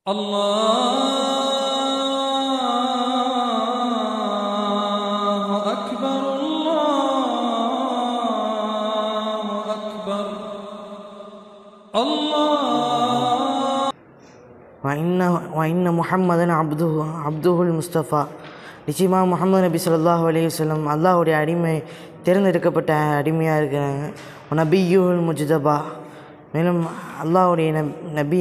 الله أكبر الله أكبر الله وإن وإن محمدًا عبده அப்துஹுல் முஸ்தஃபா நிச்சயமாக முகமது நபி ஸல்லல்லாஹு அலைஹி வஸல்லம் அல்லாஹ்வுடைய அடிமை தேர்ந்தெடுக்கப்பட்ட அடிமையாக இருக்கிறாங்க நபியுல் முஜ்தபா மேலும் அல்லாஹ்வுடைய நப் நபி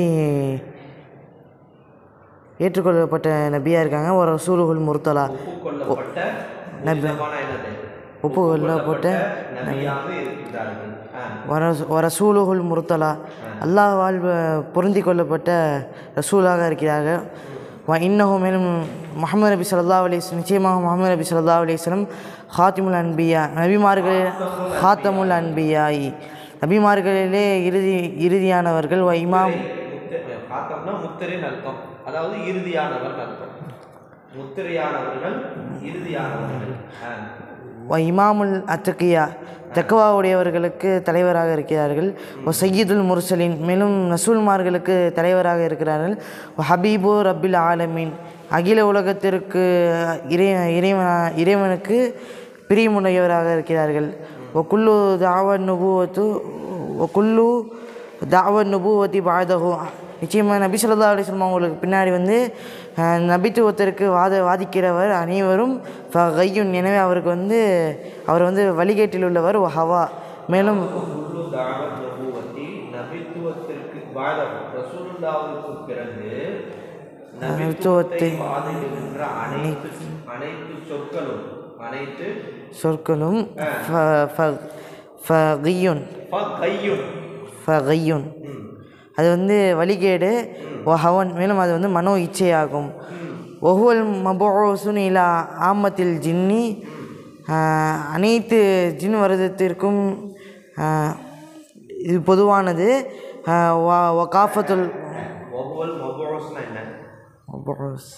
ஏற்றுக்கொள்ளப்பட்ட நபியாக இருக்காங்க ஒரு ரசூலுகுல் முர்த்தலா ஒப்புக்கொள்ளப்பட்ட நபி முஸ்தபான என்னது ஒப்புக்கொள்ளப்பட்ட நபியாக இருக்கிறார்கள் ஆ. வர ரசூலுகுல் முர்த்தலா அல்லாஹ்வால் பொருந்தி கொள்ளப்பட்ட ரசூலாக இருக்கிறார்கள் வ இன்னஹு மேலும் முகமது நபி ஸல்லல்லாஹு அலைஹி வஸல்லம் நிச்சயமாக முகமது நபி ஸல்லல்லாஹு அலைஹி வஸல்லம் ஹாத்திமுல் அன்பியா நபிமார்கள் ஹாத்தமுல் அன்பியாயி நபிமார்களிலே இறுதி இறுதியானவர்கள் வ இமாம் முத்து பார்த்தோம்னா முத்திரைன்னு அர்த்தம் அதாவது இறுதியானவர் அர்த்தம் முத்திரையானவர்கள் இறுதியானவர்கள் ஆ. வ இமாமுல் அத்தக்கியா தக்குவாவுடையவர்களுக்கு தலைவராக இருக்கிறார்கள் ஒ சையீதுல் முர்சலின் மேலும் ரசூல்மார்களுக்கு தலைவராக இருக்கிறார்கள் ஒ ஹபீபு ரப்பில் ஆலமீன் அகில உலகத்திற்கு இறை இறைவன இறைவனுக்கு பிரியமுடையவராக இருக்கிறார்கள் ஒ குல்லு தாவன் நுபுவத்து ஒ குல்லு தாவன் நுபுவத்தி பாதகு நிச்சயமாக நபி ஸல்லல்லாஹு அலைஹி வஸல்லம் அவங்களுக்கு பின்னாடி வந்து அஹ், நபித்துவத்திற்கு வாத வாதிக்கிறவர் அனைவரும் ஃபகையுன் எனவே அவருக்கு வந்து அவர் வந்து வழிகேட்டில் உள்ளவர் ஒ ஹவா மேலும் குல்லு தாவத் நபுவத்தி நபித்துவத்திற்கு பாதம் ரசூலுல்லாவுக்கு பிறகு நபித்துவத்தை பாதையிடுகின்ற அனைத்து அனைத்து சொற்களும் அனைத்து சொற்களும் ஃப- ஃப- ஃபகியுன் கையும் ஃபகையுன் அது வந்து வழிகேடு ஹவன் மேலும் அது வந்து மனோ இச்சையாகும் ஒஹுவல் மபோசுன் இலா ஆமத்தில் ஜின்னி ஆஹ், அனைத்து ஜின் வருடத்திற்கும் ஆஹ், இது பொதுவானது ஆஹ், வ- வகாஃபத்துல் ஒவ்வொரு மபோஸ்னா என்ன மபூஸ்.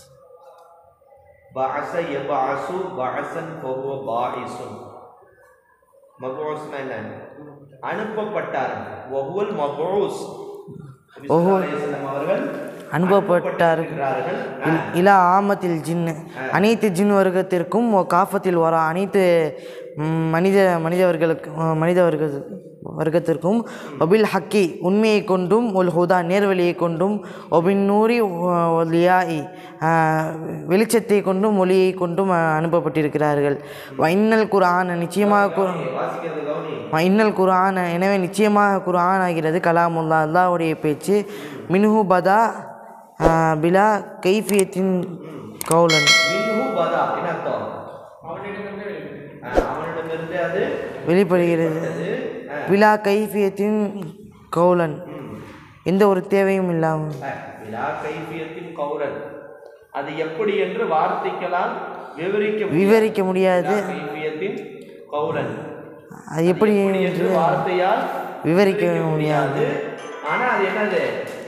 பஅஸ யபஅஸு பஅஸன் ஃபஹுவ பாஇஸுன் மபூஸ்னா என்ன அனுப்பப்பட்டார் வஹுவல் மபூஸ் அவர்கள் அனுப்பப்பட்டார் இருக்கிறார்கள் இல்- இலா ஆமத்தில் ஜின் அனைத்து ஜின் வர்க்கத்திற்கும் ஒ காஃபத்தில் வர அனைத்து ம், மனித மனிதவர்களுக்கு மனித வர்க்க வர்க்கத்திற்கும் ஒபில் ஹக்கி உண்மையை கொண்டும் ஒல் ஹுதா நேர்வழியை கொண்டும் ஒபின் நூரி ஒலியாயி வெளிச்சத்தை கொண்டும் ஒளியை கொண்டும் அஹ், அனுப்பப்பட்டிருக்கிறார்கள் வைன்னல் குர்ஆன் நிச்சயமாக கு வாசிக்கிறது கவுனி இன்னல் குர்ஆன் எனவே நிச்சயமாக குர்ஆன் ஆகிறது கலாமுல்லா அல்லாஹ்வுடைய பேச்சு மின்ஹு பதா ஆஹ், பிலா கைஃபியத்தின் கௌலன் மின்ஹு பதா என்ன அர்த்தம் ஆ, அவனிடமிருந்து அது வெளிப்படுகிறது அது ஆ, பிலா கைஃபியத்தின் கௌலன் எந்த ஒரு தேவையும் இல்லாமல் ஆ, விலா கைபியத்தின் கௌரன் அது எப்படி என்று வார்த்தைகளால் விவரிக்க முடியாது. விவரிக்க முடியாது விலா கைபியத்தின் கௌரன் அது எப்படி எப்படி என்று வார்த்தையால் விவரிக்க முடியாது ஆனா அது என்னது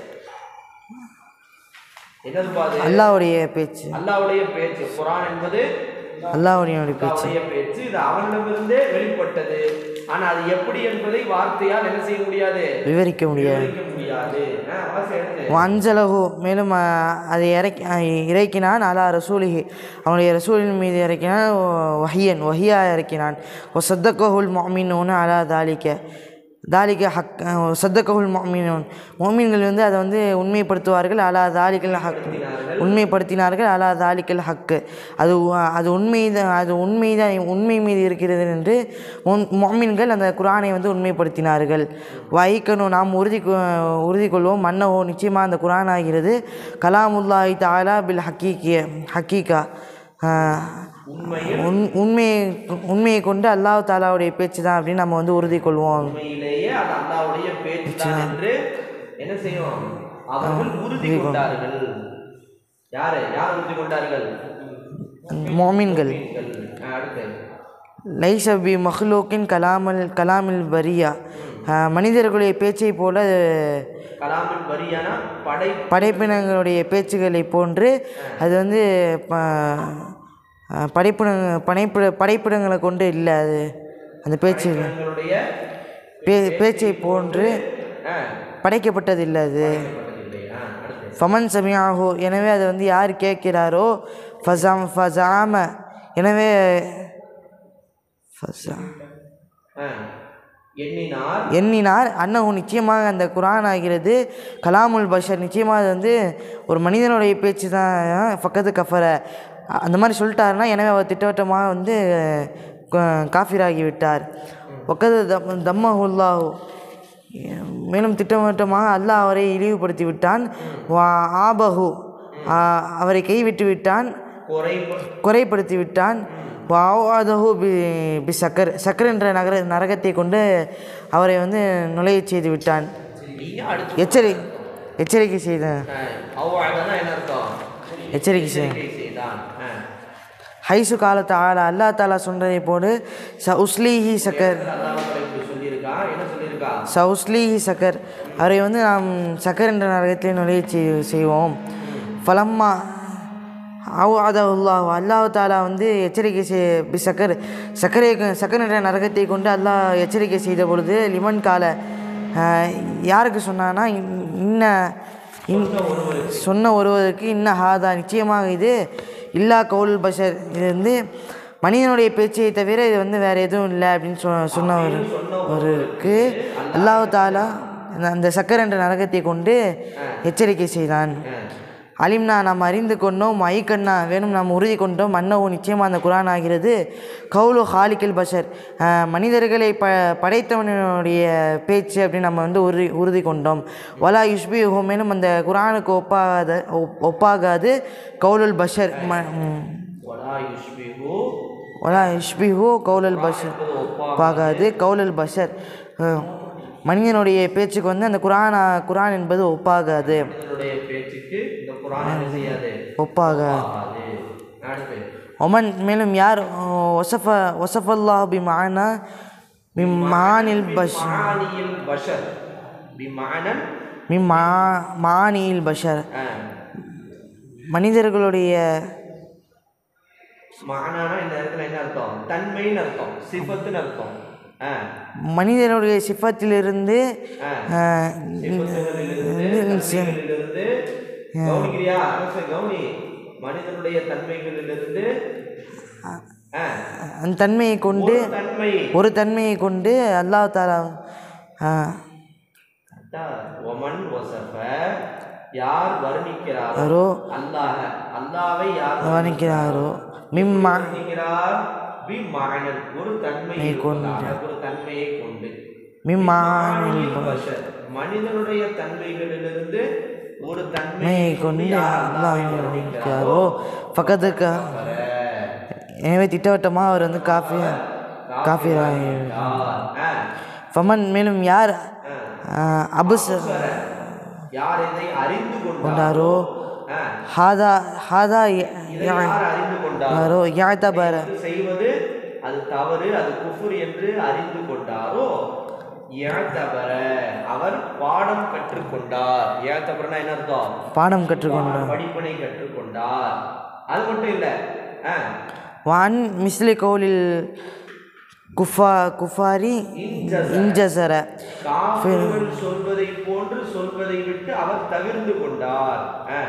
என்னது பாது அல்லாஹ்வுடைய பேச்சு அல்லாவுடைய பேச்சு குரான் என்பது அல்லாஹ்வுடைய பேச்சு அல்லாவுடைய பேச்சு இது அவனிடமிருந்தே வெளிப்பட்டது ஆனா அது எப்படி என்பதை வார்த்தையால் என்ன செய்ய முடியாது விவரிக்க முடியாது விவரிக்க முடியாது ஆ, வாசி எடுத்து. அஞ்சலகு மேலும் அஹ், அதை இறக்கி அஹ், இறக்கினான் அலா ரசூலிஹி அவனுடைய ரசூலின் மீது இறக்கினான் வஹியன் வஹியா இறக்கினான் ஒ சத்தகஹுல் மொமினூன் அலா தாலிக்க தாலிக்க ஹக் சத்தகஹுல் மொமினூன் மொமீன்கள் வந்து அதை வந்து உண்மைப்படுத்துவார்கள் அலா தாலிக்கல் ஹக் உண்மைப்படுத்தினார்கள் அலா தாலிக்கல் ஹக்கு அது உ- அது உண்மை அது உண்மைதான் உண்மை மீது இருக்கிறது என்று மொமீன்கள் அந்த குரானை வந்து உண்மைப்படுத்தினார்கள் வைக்கணும் நாம் உறுதி கொ- உறுதி கொள்வோம் மன்னவோ நிச்சயமாக அந்த குரான் ஆகிறது கலாமுல்லாஹி தாலா பில் ஹக்கீக்கிய ஹக்கீகா ஆஹ், உண் உண்மையை உண்மையை கொண்டு அல்லாஹ் தாலாவுடைய பேச்சு தான் அப்படின்னு நம்ம வந்து உறுதி கொள்வோம் உண்மையிலேயே அது அல்லாவுடைய பேச்சு தான் என்று என்ன செய்யும் அவர்கள் உறுதி கொண்டார்கள் யாரு யார் உறுதி கொண்டார்கள் மோமின்கள் மீன்கள். ஆ, அடுத்து லைச பி மஹ்லூக்கின் கலாமல் கலாமில் பரியா ஆஹ், மனிதர்களுடைய பேச்சை போல கலாமின் வரியானா படை படைப்பினங்களுடைய பேச்சுகளை போன்று அது வந்து ப- ஆஹ், படைப்பின படைப்பிட படைப்பிடங்களை கொண்டு இல்லை அது அந்த பேச்சு எங்களுடைய பே பேச்சை போன்று ஆ, படைக்கப்பட்டதில்லை அது பட்டதில்லை. ஆ, அடுத்து ஃபமன் சமியாஹு எனவே அதை வந்து யார் கேட்கிறாரோ ஃபசாம் ஃபசாம எனவே ஃபசா ஆ. எண்ணினார் எண்ணினார் அன்னஹு நிச்சயமாக அந்த குரான் ஆகிறது கலாமுல் பஷர் நிச்சயமாக அது வந்து ஒரு மனிதனுடைய பேச்சு தான் பக்கத்து கஃபர அந்த மாதிரி சொல்லிட்டாருன்னா எனவே அவர் திட்டவட்டமாக வந்து க- காஃபிராகி விட்டார் ஒக்கது தம் தம்மஹுல்லாஹு மேலும் திட்டவட்டமாக அல்லாஹ் அவரை இழிவுபடுத்தி விட்டான் வா ஆபஹு ஆ- அவரை கைவிட்டு விட்டான் குறைப குறைப்படுத்தி விட்டான் வாவாதஹு பி பி சக்கர் சக்கர் என்ற நகர நரகத்தை கொண்டு அவரை வந்து நுழையச் செய்து விட்டான் நீங்க அடுத்து எச்சரி எச்சரிக்கை செய்த அவ்வாழ்தான் என்ன அர்த்தம் எச்சரிக்கை செய் எச்சரிக்கை செய்தான் ஆ. ஹைசு காலத்து ஆளா அல்லா தாலா சொன்னதை போடு ச உஸ்லீஹி சக்கர் அல்லாஹ் தஆலா இப்படி சொல்லியிருக்கா என்ன சொல்லியிருக்கா ச உஸ்லீஹி சக்கர் அவரை வந்து நாம் சக்கர் என்ற நரகத்தில் நுழையச் செய் செய்வோம் ஃபலம்மா அவு அதவுல்லாஹ் அல்லாஹ் தாலா வந்து எச்சரிக்கை செய் பி சக்கர் சக்கரை சக்கர் என்ற நரகத்தை கொண்டு அல்லாஹ் எச்சரிக்கை செய்த பொழுது லிமன் கால ஆஹ், யாருக்கு சொன்னான்னா இன்- இன்ன இன் சொன்ன ஒருவருக்கு இன்ன ஹாதா நிச்சயமாக இது இல்லா கவுல் பஷர் இது வந்து மனிதனுடைய பேச்சை தவிர இது வந்து வேறு எதுவும் இல்லை அப்படின்னு சொ சொன்ன ஒரு ஒருவருக்கு அல்லாஹ் தாலா அந்த- அந்த சக்கர் என்ற நரகத்தை கொண்டு எச்சரிக்கை செய்தான் அலிம்னா நாம் அறிந்து கொண்டோம் ஐக்கண்ணா வேணும் நாம் உறுதி கொண்டோம் மன்னவோ நிச்சயமாக அந்த குரான் ஆகிறது கவுலு ஹாலிக்கில் பஷர் அஹ், மனிதர்களை ப படைத்தவனுடைய பேச்சு அப்படின்னு நம்ம வந்து உறுதி உறுதி கொண்டோம் வலா யுஷ்பி மேலும் அந்த குரானுக்கு ஒப்பாகாத ஒப்- ஒப்பாகாது கவுலுல் பஷர் ம ம். வலா யுஷ்பிஹு வலா யுஷ்பிஹு கவுலுல் பஷர் ஒப்பாகாது கவுலுல் பஷர் அஹ், மனிதனுடைய பேச்சுக்கு வந்து அந்த குரான் குரான் என்பது ஒப்பாகாது இதனுடைய பேச்சுக்கு இந்த குரான் என்ன செய்யாது ஒப்பாக ஆகாது அடுத்து ஒமன் மேலும் யார் ஒசஃப ஒசஃபல்லாஹ் பி மானா பி மானில் பஷ் மானியில் பஷர் பிமானன் மி மா மானியில் பஷர் ஆ. மனிதர்களுடைய மானானா இந்த இடத்துல என்ன அர்த்தம் தன்மைன்னு அர்த்தம் சிஃபத்துன்னு அர்த்தம் ஆ. மனிதனுடைய சிஃபத்திலிருந்து ஆ. அஹ், சிஃபத்துகளிலிருந்து, தன்மைகளிலிருந்து கவனிக்கிறியா அரச கவனி மனிதனுடைய தன்மைகளிலிருந்து ஆ. அந்த தன்மையை கொண்டு ஒரு தன்மை ஒரு தன்மையை கொண்டு அல்லாஹ் தாலா அஹ், ஒமன் ஒசஃப யார் வர்ணிக்கிறாரோ யாரோ அல்லாஹ அல்லாவை யார் வர்ணிக்கிறாரோ மிம்மா வர்ணிக்கிறார் பி மகனன் ஒரு தன்மையை கொண்டு ஒரு தன்மையை கொண்டு மிம்மானில் மானில் பஷர். மனிதனுடைய தன்மைகளிலிருந்து ஒரு தன்மையை தன்மையை கொண்டு அல்லாஹ் வர்ணிக்கிறாரோ பக்கத்துக்கு எனவே திட்டவட்டமாக அவர் வந்து காஃபி காஃபிராகி ஃபமன் மேலும் யார் அஹ், அபுஸ் யார் இதை அறிந்து கொண்டாரோ கொண்டாரோ ஆ, ஹாதா ஹாதா இதை யார் அறிந்து கொண்டாரோ யாரோ யாத்தபர இது செய்வது அது தவறு அது குஃபுர் என்று அறிந்து கொண்டாரோ ஏத்தபர அவர் பாடம் கற்றுக்கொண்டார் ஏத்தபரனா என்ன அர்த்தம் பாடம் கற்றுக்கொண்டார் படிப்பினை கற்றுக்கொண்டார் அது மட்டும் இல்ல ஆ, வான் மிஸ்லி கௌலில் குஃபா குஃபாரி இன்ஜசர காஃபிர்கள் சொல்வதை போன்று சொல்வதை விட்டு அவர் தவிர்ந்து கொண்டார் ஆ,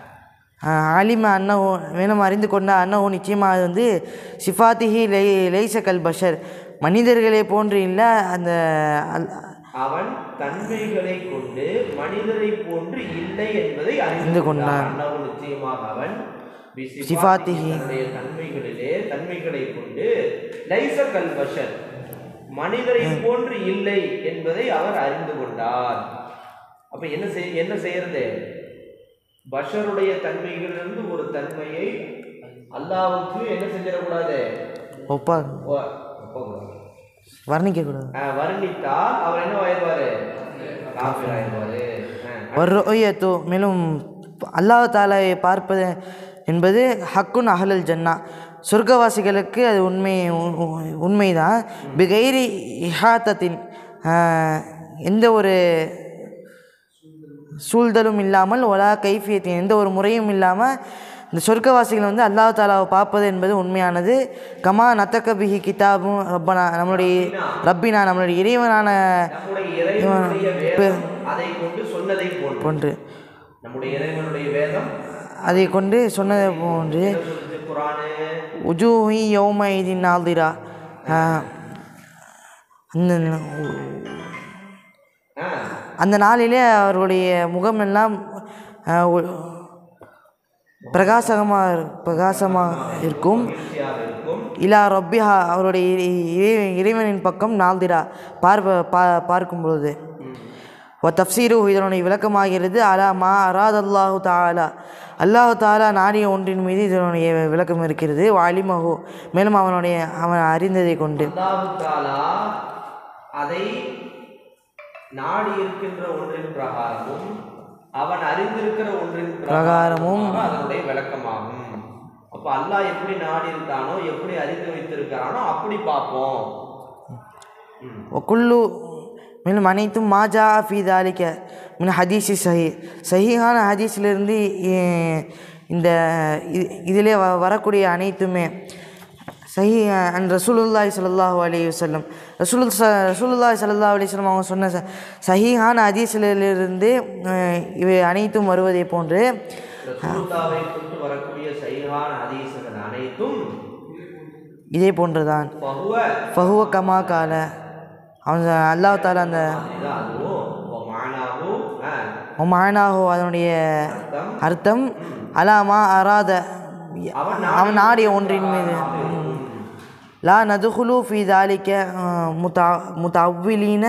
ஆலிம அன்னஹோ வேணும் அறிந்து கொண்ட அன்னஹோ நிச்சயமாக அது வந்து சிஃபாத்திஹி லை லைச கல் பஷர் மனிதர்களை போன்று இல்லை அந்த அல்- அவன் தன்மைகளை கொண்டு மனிதரை போன்று இல்லை என்பதை அறிந்து அறிந்து கொண்டான் கொண்டான். அல்லாஹ் நிச்சயமாக அவன் சிஃபாத்திஹி. சிஃபாத்திஹி தன்னுடைய தன்மைகளிலே தன்மைகளை கொண்டு லைச கல் பஷர் மனிதரை போன்று இல்லை என்பதை அவர் அறிந்து கொண்டார் அப்ப என்ன செய் என்ன செய்யறது பஷருடைய தன்மைகளிலிருந்து ஒரு தன்மையை அல்லாஹ்வுக்கு என்ன செஞ்சிடக்கூடாது ஒப்பா ஒ- ஒப்பக்கூடாது. வர்ணிக்கக்கூடாது ஆஹ் வர்ணித்தால் அவர் என்ன ஆயிடுவாரு காஃபிர் ஆயிடுவாரு ஆஹ் வர்ரோயத்து மேலும் அல்லாஹ் தாலாவை பார்ப்பது என்பது ஹக்குன் அஹ்லல் ஜன்னா சொர்க்கவாசிகளுக்கு அது உண்மை உ- உ- உண்மைதான் பிகைரி இஹாத்தத்தின் ஆஹ், எந்த ஒரு சூழ்தலும் இல்லாமல் ஒலா கைஃபியத்தின் எந்த ஒரு முறையும் இல்லாமல் இந்த சொர்க்கவாசிகள் வந்து அல்லாஹ் தாலாவை பார்ப்பது என்பது உண்மையானது கமா நத்தக்க பிஹி கிதாபும் ரப்பனா நம்மளுடைய ரப்பினா நம்மளுடைய இறைவனான நம்முடைய இறைவனுடைய வேதம் அதை கொண்டு சொன்னதை போன்று போன்று நம்முடைய இறைவனுடைய வேதம் அதை கொண்டு சொன்னது போன்று என்ன சொல்லுது குரானு உஜூஹி யௌமைதின் நாதிரா அந்த ஆ, அந்த நாளிலே அவர்களுடைய முகமெல்லாம் ஆஹ், ஒ- பிரகாசகமாக பிரகாசமாக இருக்கும் மகிழ்ச்சியாக இருக்கும் இலா ரப்பிஹா அவருடைய இறை- இறை- இறைவனின் பக்கம் நாள்திரா பார்ப்ப பா பார்க்கும் பொழுது ஒ தப்சீரு இதனுடைய விளக்கமாகிறது அலா மா அராத் அல்லாஹு தாலா அல்லாஹு தாலா நாடிய ஒன்றின் மீது இதனுடைய விளக்கம் இருக்கிறது வாலிமஹு மேலும் அவனுடைய அவன் அறிந்ததை கொண்டு அல்லாஹு தாலா அதை நாடி இருக்கின்ற ஒன்றின் பிரகாரமும் அவன் அறிந்திருக்கிற ஒன்றின் பிரகாரமும் அதனுடைய விளக்கமாகும் அப்ப அல்லாஹ் எப்படி நாடி இருக்கானோ எப்படி அறிந்து வைத்திருக்கிறானோ அப்படி பார்ப்போம் ம். குல்லு மேலும் அனைத்தும் மாஜா ஃபி தாலிக்க மின் ஹதீஸி சஹி சஹீஹான ஹதீஸிலிருந்து இ- இந்த இ- இதிலே வ வரக்கூடிய அனைத்துமே சஹி அண்ட் ரசூலுல்லாஹி ஸல்லல்லாஹு அலைஹி வஸல்லம் ரசூல் ச ரசூலுல்லாஹி ஸல்லல்லாஹு அலைஹி வஸல்லம் அவங்க சொன்ன ச- சஹீஹான ஹதீஸிலிருந்து அஹ், இவை அனைத்தும் வருவதை போன்று ரசூலுல்லாவை கொண்டு வரக்கூடிய சைகான ஹதீசுகள் அனைத்தும் இதே போன்றுதான் பகுவ ஃபஹுவ கமா கால அவன் அல்லாஹ் தாலா அந்த இதுதான் அதுவும் இப்போ மானாவும் ஆ, மானாஹோ அதனுடைய அர்த்தம் அர்த்தம் அலாமா அராத அவன் அவன் நாடிய ஒன்றின் மீது லா நதுகுலு ஃபி தாலிக்க முத்தா முத்தவ்விலீன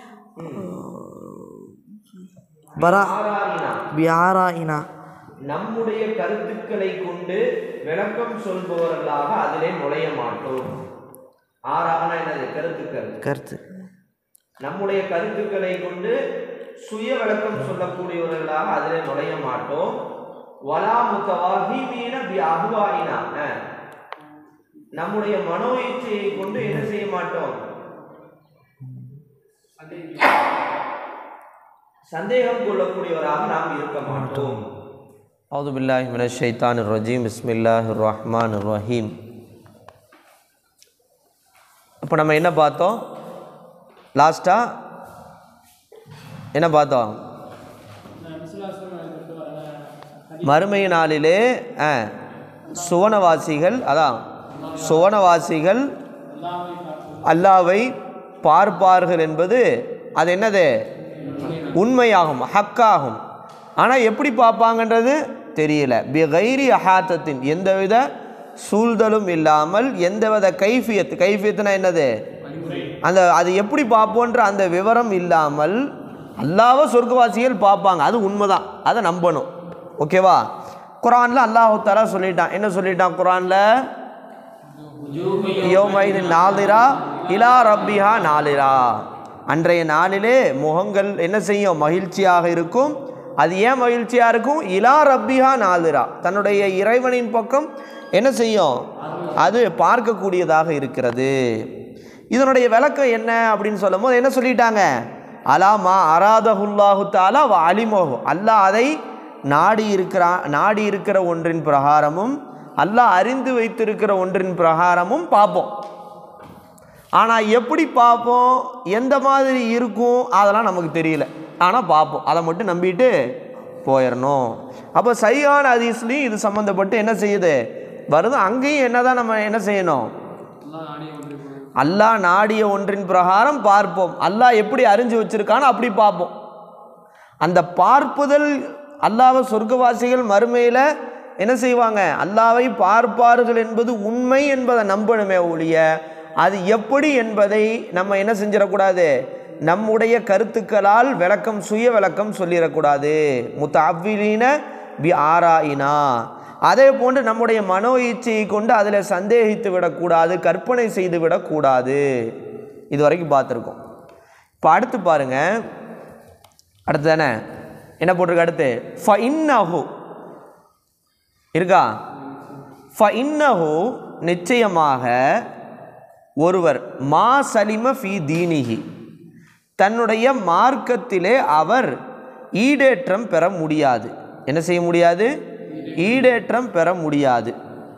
பரா ஆராயினா பியாராயினா நம்முடைய கருத்துக்களை கொண்டு விளக்கம் சொல்பவர்களாக அதிலே நுழைய மாட்டோம் ஆறாகனா என்னது கருத்துக்கள் கருத்து நம்முடைய கருத்துக்களை கொண்டு சுய விளக்கம் சொல்லக்கூடியவர்களாக அதிலே நுழைய மாட்டோம் வலா முத்தவாஹிமீன பி அஹ்வாயினா அஹ். நம்முடைய மனோ இச்சையை கொண்டு என்ன செய்ய மாட்டோம் சந்தேகம் கொள்ளக்கூடியவராக நாம் இருக்க மாட்டோம் أعوذ بالله من الشيطان الرجيم بسم الله الرحمن الرحيم இப்போ நம்ம என்ன பார்த்தோம் லாஸ்ட்டாக என்ன பார்த்தோம் மறுமை நாளிலே ஆ, சுவனவாசிகள் அதான் சுவனவாசிகள் அல்லாவை பார்ப்பார்கள் என்பது அது என்னது உண்மையாகும் ஹக்காகும் ஆனால் எப்படி பார்ப்பாங்கன்றது தெரியல பி கைரி அஹாத்தத்தின் எந்தவித சூழ்தலும் இல்லாமல் எந்தவித கைஃபியத் கைஃபியத்துனா என்னது அந்த அது எப்படி பார்ப்போன்ற அந்த விவரம் இல்லாமல் அல்லாஹ்வை சொர்க்கவாசிகள் பார்ப்பாங்க அது உண்மைதான் அதை நம்பணும் ஓகேவா குரானில் அல்லாஹு தஆலா சொல்லிட்டான் என்ன சொல்லிட்டான் குரானில் யோமைது நாலிரா இலா ரப்பிஹா நாலிரா அன்றைய நாளிலே முகங்கள் என்ன செய்யும் மகிழ்ச்சியாக இருக்கும் அது ஏன் மகிழ்ச்சியாக இருக்கும் இலா ரப்பிஹா நாலிரா தன்னுடைய இறைவனின் பக்கம் என்ன செய்யும் அது பார்க்கக்கூடியதாக இருக்கிறது இதனுடைய விளக்கம் என்ன அப்படின்னு சொல்லும்போது என்ன சொல்லிட்டாங்க அலாமா அராதஹுல்லாஹு தாலா வ அலிமோஹு அல்லாஹ் அதை நாடி இருக்கிறா நாடி இருக்கிற ஒன்றின் பிரகாரமும் அல்லாஹ் அறிந்து வைத்திருக்கிற ஒன்றின் பிரகாரமும் பார்ப்போம் ஆனால் எப்படி பார்ப்போம் எந்த மாதிரி இருக்கும் அதெல்லாம் நமக்கு தெரியல ஆனால் பார்ப்போம் அதை மட்டும் நம்பிட்டு போயிடணும் அப்போ சையான ஹதீஸ்லையும் இது சம்மந்தப்பட்டு என்ன செய்யுது வருது அங்கேயும் என்னதான் நம்ம என்ன செய்யணும் அல்லாஹ் நாடிய ஒன்றின் பிரகாரம் பார்ப்போம் அல்லாஹ் எப்படி அறிஞ்சு வச்சிருக்கானோ அப்படி பார்ப்போம் அந்த பார்ப்புதல் அல்லாஹ்வை சொர்க்கவாசிகள் மறுமையில் என்ன செய்வாங்க அல்லாவை பார்ப்பார்கள் என்பது உண்மை என்பதை நம்பணுமே ஒழிய அது எப்படி என்பதை நம்ம என்ன செஞ்சிடக்கூடாது நம்முடைய கருத்துக்களால் விளக்கம் சுய விளக்கம் சொல்லிடக்கூடாது முத்த அவ்விலீன பி ஆராயினா அதே போன்று நம்முடைய மனோ இச்சையை கொண்டு அதில் சந்தேகித்து விடக்கூடாது கற்பனை செய்து விடக்கூடாது இது வரைக்கும் பார்த்துருக்கோம் இப்போ அடுத்து பாருங்க அடுத்து தானே என்ன போட்டிருக்கு அடுத்து ஃப இன்னஹு இருக்கா ஃப இன்னஹு நிச்சயமாக ஒருவர் மா சலிம ஃபி தீனிஹி தன்னுடைய மார்க்கத்திலே அவர் ஈடேற்றம் பெற முடியாது என்ன செய்ய முடியாது ஈடேற்றம் பெற முடியாது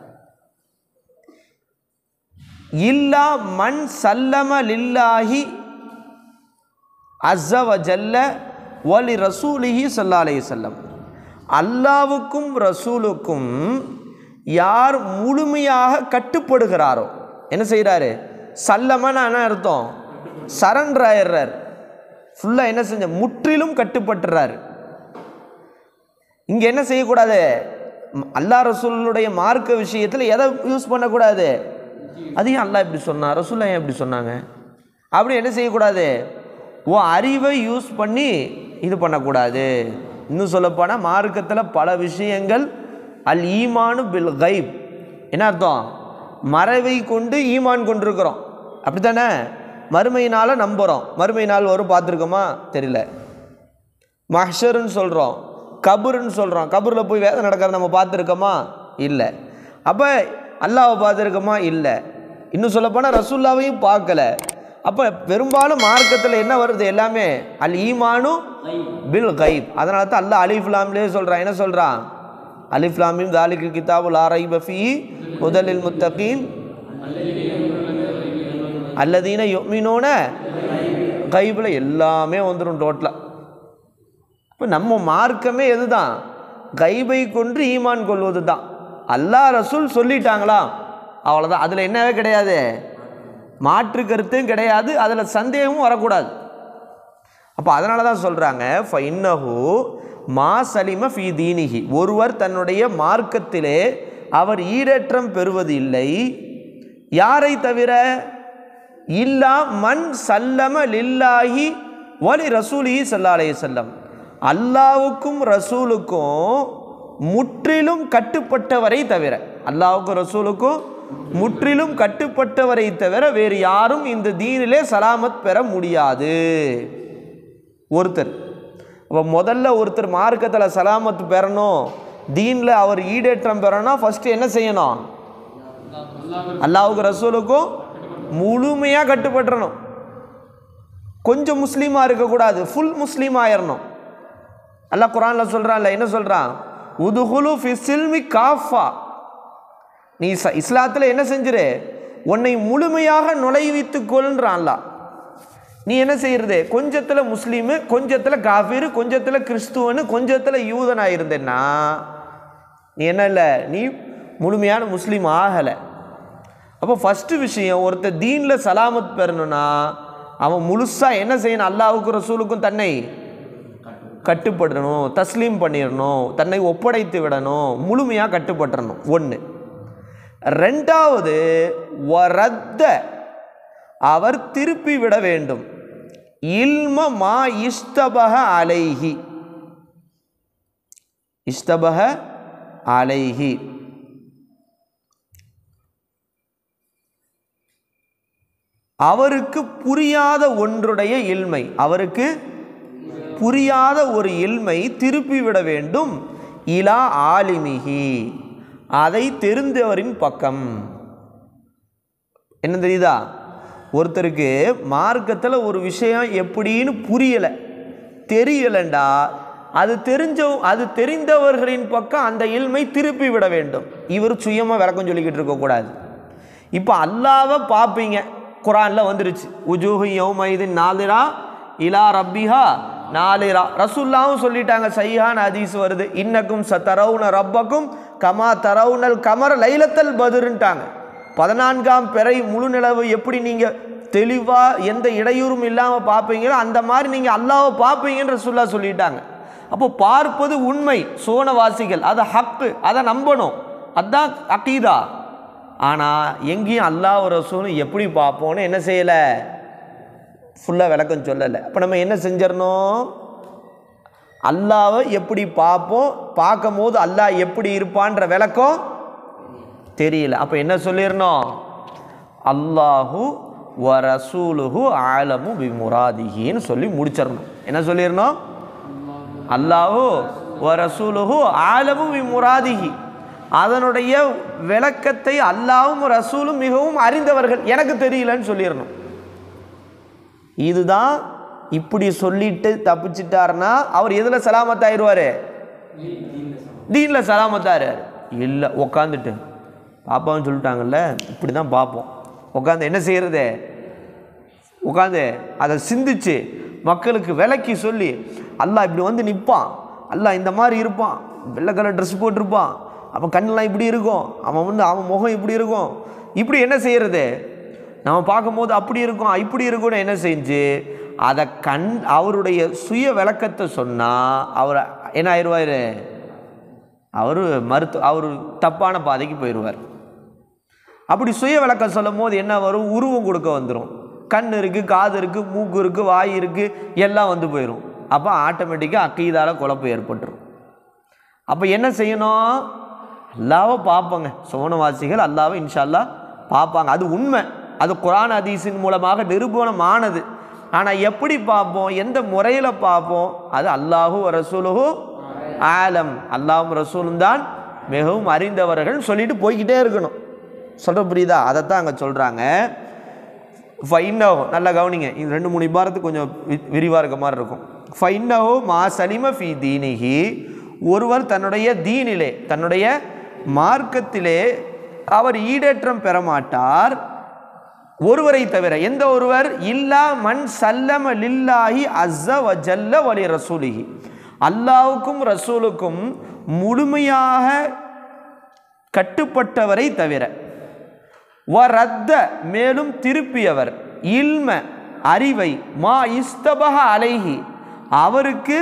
இல்லா மண் சல்லம லில்லாஹி அஸ்ஸ வஜல்ல வலி ரசூலிஹி ஸல்லல்லாஹு அலைஹி வஸல்லம் அல்லாவுக்கும் ரசூலுக்கும் யார் முழுமையாக கட்டுப்படுகிறாரோ என்ன செய்கிறாரு சல்லமன்னு என்ன அர்த்தம் சரண்டர் ஆயிடுறார் ஃபுல்லாக என்ன செஞ்ச முற்றிலும் கட்டுப்பட்டுறாரு இங்கே என்ன செய்யக்கூடாது ம், அல்லாஹ் ரசூலுடைய மார்க்க விஷயத்தில் எதை யூஸ் பண்ணக்கூடாது அதையும் அல்லாஹ் இப்படி சொன்னா ரசூல்லா ஏன் இப்படி சொன்னாங்க அப்படி என்ன செய்யக்கூடாது ஓ அறிவை யூஸ் பண்ணி இது பண்ணக்கூடாது இன்னும் சொல்லப்போனால் மார்க்கத்தில் பல விஷயங்கள் அல் ஈமானு பில் கைப் என்ன அர்த்தம் மறைவை கொண்டு ஈமான் கொண்டிருக்கிறோம் அப்படி தானே மறுமை நாளை நம்புகிறோம் மறுமை நாள் வரும் பார்த்துருக்கோமா தெரியல மஹ்ஷருன்னு சொல்கிறோம் கபருன்னு சொல்கிறோம் கபரில் போய் வேதனை நடக்கிறத நம்ம பார்த்துருக்கோமா இல்லை அப்போ அல்லாவை பார்த்துருக்கோமா இல்லை இன்னும் சொல்லப்போனால் ரசூல்லாவையும் பார்க்கல அப்போ பெரும்பாலும் மார்க்கத்தில் என்ன வருது எல்லாமே அல் ஈமானு பில் கைப் அதனால தான் அல்லாஹ் அலிஃப்லாம்லேயே சொல்கிறான் என்ன சொல்கிறான் அலிஃப்லாமின் தாலிக்கு கிதாபுல் ஆரை பஃபி முதலில் முத்தகீன் அல்லதீன யொமினோன கைபில் எல்லாமே வந்துடும் டோட்டலாக இப்போ நம்ம மார்க்கமே எதுதான் கைபை கொன்று ஈமான் கொள்வது தான் அல்லாஹ் ரசூல் சொல்லிட்டாங்களா அவ்வளோதான் அதில் என்னவே கிடையாது மாற்று கருத்தும் கிடையாது அதில் சந்தேகமும் வரக்கூடாது அப்போ அதனால தான் சொல்கிறாங்க ஃபைன்னஹு மா சலிம ஃபி தீனிஹி ஒருவர் தன்னுடைய மார்க்கத்திலே அவர் ஈடேற்றம் பெறுவது இல்லை யாரை தவிர இல்லா மண் சல்லம லில்லாஹி வலி ரசூலிஹி ஸல்லல்லாஹு அலைஹி வஸல்லம் அல்லாவுக்கும் ரசூலுக்கும் முற்றிலும் கட்டுப்பட்டவரை தவிர அல்லாவுக்கும் ரசூலுக்கும் முற்றிலும் கட்டுப்பட்டவரை தவிர வேறு யாரும் இந்த தீனிலே சலாமத் பெற முடியாது ஒருத்தர் அப்போ முதல்ல ஒருத்தர் மார்க்கத்தில் சலாமத் பெறணும் தீனில் அவர் ஈடேற்றம் பெறணும் ஃபஸ்ட்டு என்ன செய்யணும் அல்லாவுக்கு ரசூலுக்கும் முழுமையாக கட்டுப்பட்டுறணும் கொஞ்சம் முஸ்லீமாக இருக்கக்கூடாது ஃபுல் முஸ்லீம் ஆயிடணும் அல்லாஹ் குரானில் சொல்கிறான்ல என்ன சொல்கிறான் உதுகுலு ஃபிசில்மி காஃபா நீ ச இஸ்லாத்தில் என்ன செஞ்சிரு உன்னை முழுமையாக நுழைவித்துக் கொள்ன்றான் அல்லாஹ் நீ என்ன செய்யறது கொஞ்சத்தில் முஸ்லீமு கொஞ்சத்தில் காஃபீர் கொஞ்சத்தில் கிறிஸ்துவனு கொஞ்சத்தில் யூதனாக இருந்தேன்னா நீ என்ன இல்லை நீ முழுமையான முஸ்லீம் ஆகலை அப்போ ஃபஸ்ட்டு விஷயம் ஒருத்தர் தீனில் சலாமத் பெறணும்னா அவன் முழுசாக என்ன செய்யணும் அல்லாவுக்கும் ரசூலுக்கும் தன்னை கட்டுப்படணும் தஸ்லீம் பண்ணிடணும் தன்னை ஒப்படைத்து விடணும் முழுமையாக கட்டுப்பட்டுறணும் ஒன்று ரெண்டாவது வரத்த அவர் திருப்பி விட வேண்டும் இல்ம மா இஷ்தபக அலைஹி இஷ்தபக அலைஹி அவருக்கு புரியாத ஒன்றுடைய இல்மை அவருக்கு புரியாத ஒரு இல்மை திருப்பி விட வேண்டும் இலா ஆலிமிகி அதை தெரிந்தவரின் பக்கம் என்ன தெரியுதா ஒருத்தருக்கு மார்க்கத்தில் ஒரு விஷயம் எப்படின்னு புரியலை தெரியலண்டா அது தெரிஞ்ச அது தெரிந்தவர்களின் பக்கம் அந்த இல்மை திருப்பி விட வேண்டும் இவர் சுயமாக விளக்கம் சொல்லிக்கிட்டு இருக்கக்கூடாது இப்போ அல்லாவை பார்ப்பீங்க குரானில் வந்துருச்சு உஜூஹு யௌமைதின் நாதிரா இலா ரப்பிஹா நாலிரா ரசுல்லாவும் சொல்லிட்டாங்க சைஹான் ஹதீஸ் வருது இன்னக்கும் ச தரவுன ரப்பக்கும் கமா தரவுனல் கமர லைலத்தல் பதிருன்ட்டாங்க பதினான்காம் பிறை முழு நிலவு எப்படி நீங்கள் தெளிவாக எந்த இடையூறும் இல்லாமல் பார்ப்பீங்களோ அந்த மாதிரி நீங்கள் அல்லாவை பார்ப்பீங்கன்னு ரசுல்லா சொல்லிட்டாங்க அப்போ பார்ப்பது உண்மை சோனவாசிகள் அதை ஹக்கு அதை நம்பணும் அதான் அக்கீதா ஆனால் எங்கேயும் அல்லாஹ் ரசூலும் எப்படி பார்ப்போன்னு என்ன செய்யலை ஃபுல்லாக விளக்கம் சொல்லலை அப்போ நம்ம என்ன செஞ்சிடணும் அல்லாவை எப்படி பார்ப்போம் பார்க்கும் போது அல்லாஹ் எப்படி இருப்பான்ற விளக்கம் தெரியல அப்போ என்ன சொல்லிடணும் அல்லாஹு வ ரசூலுஹு ஆலமு பி முராதிஹின்னு சொல்லி முடிச்சிடணும் என்ன சொல்லிடணும் அல்லாஹு வ ரசூலுஹு ஆலமு பி முராதிஹி அதனுடைய விளக்கத்தை அல்லாவும் ரசூலும் மிகவும் அறிந்தவர்கள் எனக்கு தெரியலன்னு சொல்லிடணும் இதுதான் இப்படி சொல்லிட்டு தப்பிச்சிட்டாருன்னா அவர் எதில் சலாமத்தாயிருவார் தீனில் சலாமத்தாரு இல்லை உக்காந்துட்டு பாப்பான்னு சொல்லிட்டாங்கல்ல இப்படி தான் பார்ப்போம் உட்காந்து என்ன செய்கிறது உட்காந்து அதை சிந்திச்சு மக்களுக்கு விளக்கி சொல்லி அல்லாஹ் இப்படி வந்து நிற்பான் அல்லாஹ் இந்த மாதிரி இருப்பான் வெள்ளை கலர் ட்ரெஸ் போட்டிருப்பான் அவன் கண்ணெலாம் இப்படி இருக்கும் அவன் வந்து அவன் முகம் இப்படி இருக்கும் இப்படி என்ன செய்யறது நம்ம பார்க்கும்போது அப்படி இருக்கும் இப்படி இருக்கும்னு என்ன செஞ்சு அதை கண் அவருடைய சுய விளக்கத்தை சொன்னால் அவர் என்ன ஆயிடுவார் அவர் மருத்துவ அவர் தப்பான பாதைக்கு போயிடுவார் அப்படி சுய விளக்கம் சொல்லும் போது என்ன வரும் உருவம் கொடுக்க வந்துடும் கண் இருக்குது காது இருக்குது மூக்கு இருக்குது வாய் இருக்குது எல்லாம் வந்து போயிடும் அப்போ ஆட்டோமேட்டிக்காக அக்கீதால குழப்பம் ஏற்பட்டுரும் அப்போ என்ன செய்யணும் அல்லாவை பார்ப்போங்க சோனவாசிகள் அல்லாவை இன்ஷா அல்லாஹ் பார்ப்பாங்க அது உண்மை அது குரான் ஹதீஸின் மூலமாக நிரூபணமானது ஆனால் எப்படி பார்ப்போம் எந்த முறையில் பார்ப்போம் அது அல்லாஹு ரசூலுஹு ஆலம் அல்லாஹும் ரசூலும் தான் மிகவும் அறிந்தவர்கள் சொல்லிட்டு போய்கிட்டே இருக்கணும் சொல்கிற புரியுதா அதைத்தான் அங்கே சொல்கிறாங்க ஃபைன்னஹோ நல்லா கவனிங்க இது ரெண்டு மூணு இபாரத்து கொஞ்சம் வி- விரிவா இருக்க மாதிரி இருக்கும் ஃபைன்னஹோ மா சலிம ஃபி தீனிஹி ஒருவர் தன்னுடைய தீனிலே தன்னுடைய மார்க்கத்திலே அவர் ஈடேற்றம் பெற மாட்டார் ஒருவரை தவிர எந்த ஒருவர் இல்லா மண் சல்லம லில்லாஹி அஸ்ஸ வ ஜல்ல வலி ரசூலிஹி அல்லாவுக்கும் ரசூலுக்கும் முழுமையாக கட்டுப்பட்டவரை தவிர வரத்த மேலும் திருப்பியவர் இல்ம அறிவை மா இஸ்தபக அலைஹி அவருக்கு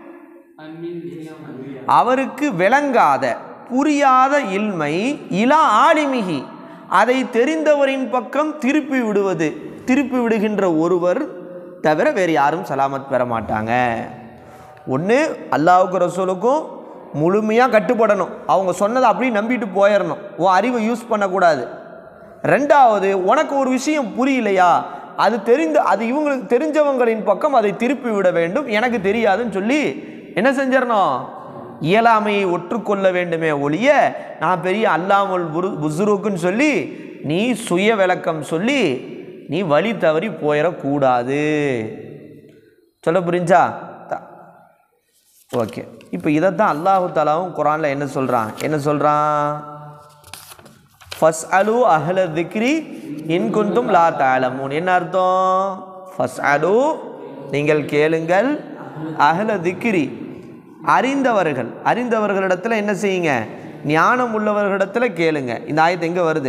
அவருக்கு விளங்காத புரியாத இல்மை இலா ஆலிமிகி அதை தெரிந்தவரின் பக்கம் திருப்பி விடுவது திருப்பி விடுகின்ற ஒருவர் தவிர வேறு யாரும் சலாமத் பெற மாட்டாங்க ஒன்று அல்லாவுக்கு ரசூலுக்கும் முழுமையாக கட்டுப்படணும் அவங்க சொன்னதை அப்படியே நம்பிட்டு போயிடணும் உன் அறிவை யூஸ் பண்ணக்கூடாது ரெண்டாவது உனக்கு ஒரு விஷயம் புரியலையா அது தெரிந்த அது இவங்களுக்கு தெரிஞ்சவங்களின் பக்கம் அதை திருப்பி விட வேண்டும் எனக்கு தெரியாதுன்னு சொல்லி என்ன செஞ்சிடணும் இயலாமையை ஒற்றுக்கொள்ள வேண்டுமே ஒழிய நான் பெரிய அல்லாமல் புரு புசுருக்குன்னு சொல்லி நீ சுய விளக்கம் சொல்லி நீ வழி தவறி போயிடக்கூடாது சொல்ல புரிஞ்சா த- ஓகே இப்போ இதைத்தான் அல்லாஹு தாலாவும் குரானில் என்ன சொல்கிறான் என்ன சொல்கிறான் ஃபஸ் அலு அஹ்ல திக்ரி இன் குந்தும் லா தாலமூன் என்ன அர்த்தம் ஃபஸ் அலு நீங்கள் கேளுங்கள் அஹ்ல திக்ரி அறிந்தவர்கள் அறிந்தவர்களிடத்தில் என்ன செய்யுங்க ஞானம் உள்ளவர்களிடத்தில் கேளுங்க இந்த ஆயத்து எங்கே வருது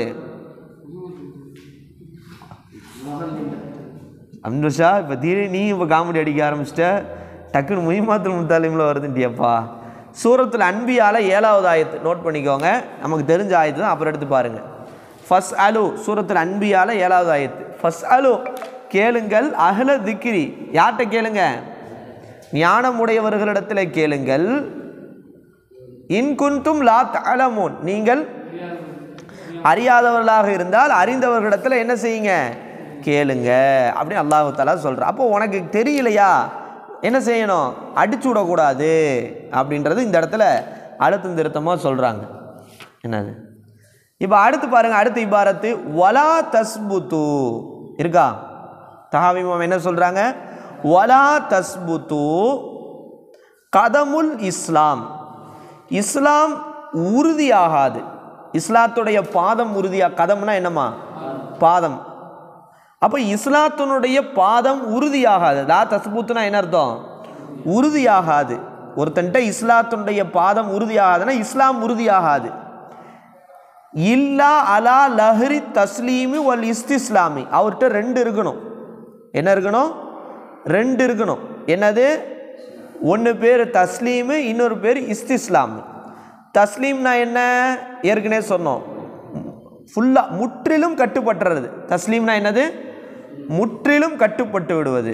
அம்ருஷா இப்போ தீரே நீ இப்போ காமெடி அடிக்க ஆரம்பிச்சிட்ட டக்குன்னு முயமாத்தில் முத்தாலிமில் வருதுன்ட்டியப்பா சூரத்தில் அன்பியால் ஏழாவது ஆயத்து நோட் பண்ணிக்கோங்க நமக்கு தெரிஞ்ச ஆயத்து தான் அப்புறம் எடுத்து பாருங்கள் ஃபஸ் அலு சூரத்தில் அன்பியால் ஏழாவது ஆயத்து ஃபஸ் அலு கேளுங்கள் அகல திக்ரி யார்கிட்ட கேளுங்க ஞானம் உடையவர்களிடத்தில் கேளுங்கள் இன்குன்தும் லா தலமூன் நீங்கள் அறியாதவர்களாக இருந்தால் அறிந்தவர்களிடத்தில் என்ன செய்யுங்க கேளுங்க அப்படின்னு அல்லாஹு தாலா சொல்கிறார் அப்போ உனக்கு தெரியலையா என்ன செய்யணும் அடிச்சு விடக்கூடாது அப்படின்றது இந்த இடத்துல அழுத்தம் திருத்தமாக சொல்கிறாங்க என்னது இப்போ அடுத்து பாருங்க அடுத்த இபாரத்து வலா தஸ்புத்து இருக்கா தஹாவிமம் என்ன சொல்கிறாங்க வலா தஸ்புத்து கதமுல் இஸ்லாம் இஸ்லாம் உறுதியாகாது இஸ்லாத்துடைய பாதம் உறுதியா கதம்னா என்னம்மா பாதம் அப்போ இஸ்லாத்தினுடைய பாதம் உறுதியாகாது லா தஸ்பூத்துனா என்ன அர்த்தம் உறுதியாகாது ஒருத்தன்ட்ட இஸ்லாத்தினுடைய பாதம் உறுதியாகாதுன்னா இஸ்லாம் உறுதியாகாது இல்லா அலா லஹரி தஸ்லீமி வல் இஸ்திஸ்லாமி அவர்கிட்ட ரெண்டு இருக்கணும் என்ன இருக்கணும் ரெண்டு இருக்கணும் என்னது ஒன்று பேர் தஸ்லீமு இன்னொரு பேர் இஸ்திஸ்லாம் தஸ்லீம்னா என்ன ஏற்கனவே சொன்னோம் ஃபுல்லாக முற்றிலும் கட்டுப்பட்டுறது தஸ்லீம்னா என்னது முற்றிலும் கட்டுப்பட்டு விடுவது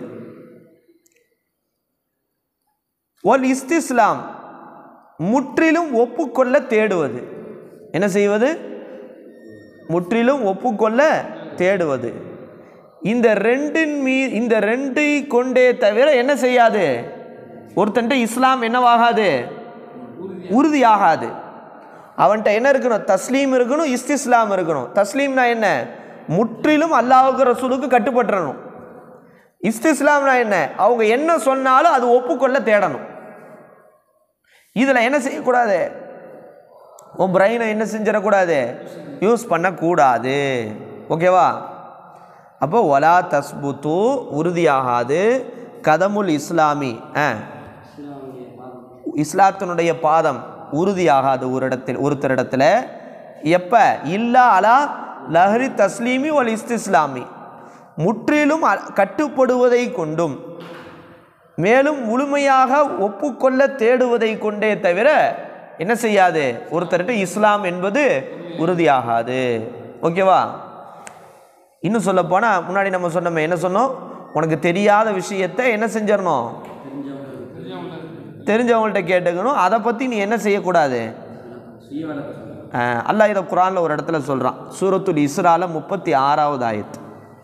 ஒல் இஸ்திஸ்லாம் முற்றிலும் ஒப்புக்கொள்ள தேடுவது என்ன செய்வது முற்றிலும் ஒப்புக்கொள்ள தேடுவது இந்த ரெண்டின் மீ இந்த ரெண்டை கொண்டே தவிர என்ன செய்யாது ஒருத்தன்ட்ட இஸ்லாம் என்னவாகாது உறுதியாகாது அவன்கிட்ட என்ன இருக்கணும் தஸ்லீம் இருக்கணும் இஸ்திஸ்லாம் இருக்கணும் தஸ்லீம்னா என்ன முற்றிலும் அல்லாஹுக்கு ரசூலுக்கு கட்டுப்பட்டுறணும் இஸ்திஸ்லாம்னா என்ன அவங்க என்ன சொன்னாலும் அது ஒப்புக்கொள்ள தேடணும் இதில் என்ன செய்யக்கூடாது உன் பிரெயினை என்ன செஞ்சிடக்கூடாது யூஸ் பண்ணக்கூடாது ஓகேவா அப்போ ஒலா தஸ்புத்து உறுதியாகாது கதமுல் இஸ்லாமி ஆ இஸ்லாத்தினுடைய பாதம் உறுதியாகாது ஒரு இடத்தில் ஒருத்தரிடத்துல எப்ப இல்லா அலா லஹரி தஸ்லீமி ஒல் இஸ்திஸ்லாமி முற்றிலும் அ- கட்டுப்படுவதை கொண்டும் மேலும் முழுமையாக ஒப்புக்கொள்ள தேடுவதை கொண்டே தவிர என்ன செய்யாது ஒருத்தர்கிட்ட இஸ்லாம் என்பது உறுதியாகாது ஓகேவா இன்னும் சொல்ல போனால் முன்னாடி நம்ம சொன்னோமே என்ன சொன்னோம் உனக்கு தெரியாத விஷயத்தை என்ன செஞ்சிடணும் தெரிஞ்சவங்கள்ட்ட கேட்டுக்கணும் அதை பற்றி நீ என்ன செய்யக்கூடாது அஹ், அல்லாஹ் இதை குரானில் ஒரு இடத்துல சொல்கிறான் சூரத்துல் இஸ்ரால முப்பத்தி ஆறாவது ஆயத்து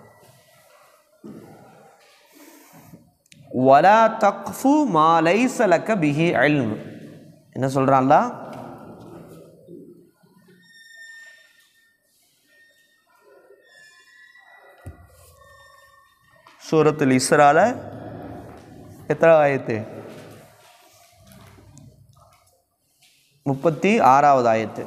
வலா தக்ஃபு மா லைஸ லக்க பிஹி இல்ம் என்ன சொல்றான்ல சூரத்துல் இஸ்ரால எத்தனை ஆயத்து முப்பத்தி ஆறாவது ஆயத்து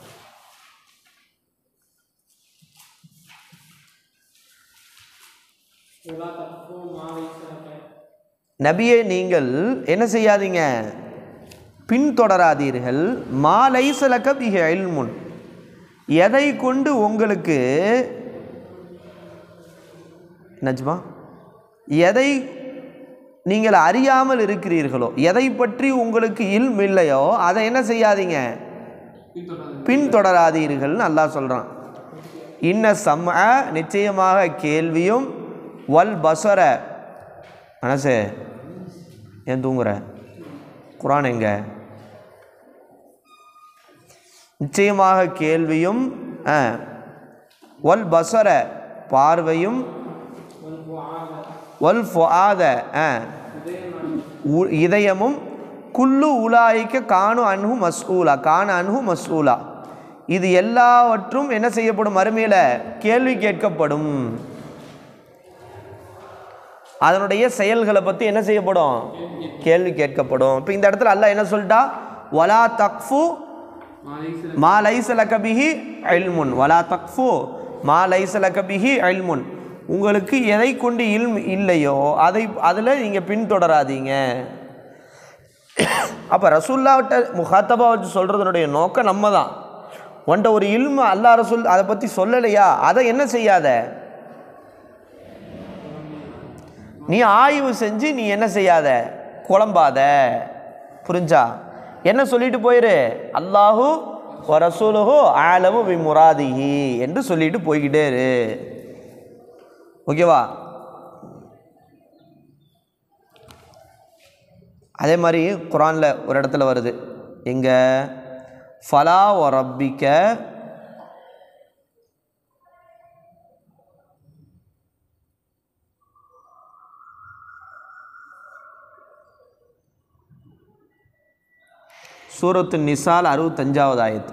நபியே நீங்கள் என்ன செய்யாதீங்க பின்தொடராதீர்கள் மாலை சலக்க பிக இல்முன் எதை கொண்டு உங்களுக்கு நஜ்மா எதை நீங்கள் அறியாமல் இருக்கிறீர்களோ எதை பற்றி உங்களுக்கு இல்ம் இல்லையோ அதை என்ன செய்யாதீங்க பின்தொடராதீர்கள்னு அல்லாஹ் சொல்கிறான் இன்ன சம்ம நிச்சயமாக கேள்வியும் வல் பசர மனசே ஏன் தூங்குற குரான் எங்க நிச்சயமாக கேள்வியும் ஆ, வல் பசர பார்வையும் வல் ஃபுஆத ஆ, உ- இதயமும் குல்லு உலாய்க்க காணு அன்ஹு மஸ்ஊலா காண அன்ஹு மஸ்ஊலா இது எல்லாவற்றும் என்ன செய்யப்படும் மறுமையில் கேள்வி கேட்கப்படும் அதனுடைய செயல்களை பற்றி என்ன செய்யப்படும் கேள்வி கேட்கப்படும் இப்போ இந்த இடத்துல அல்லாஹ் என்ன சொல்லிட்டா வலா தக்ஃபு மா லைஸ லக பிஹி இல்முன் வலா தக்ஃபு மா லைஸ லக பிஹி இல்முன் உங்களுக்கு எதை கொண்டு இல்ம் இல்லையோ அதை அதில் நீங்கள் பின்தொடராதீங்க அப்போ ரசூல்லாவிட்ட முகாத்தபா வச்சு சொல்கிறதுனுடைய நோக்கம் நம்ம தான் உன்ட்ட ஒரு இல்மு அல்லா ரசூல் அதை பற்றி சொல்லலையா அதை என்ன செய்யாத நீ ஆய்வு செஞ்சு நீ என்ன செய்யாத குழம்பாத புரிஞ்சா என்ன சொல்லிட்டு போயிரு அல்லாஹு ரசூலுஹு ஆலமு பி முராதிஹி என்று சொல்லிட்டு போய்கிட்டே இரு ஓகேவா அதே மாதிரி குரானில் ஒரு இடத்துல வருது எங்க ஃபலா ஒ ரப்பிக்க சூரத்து நிசால் அறுபத்தஞ்சாவது ஆயத்து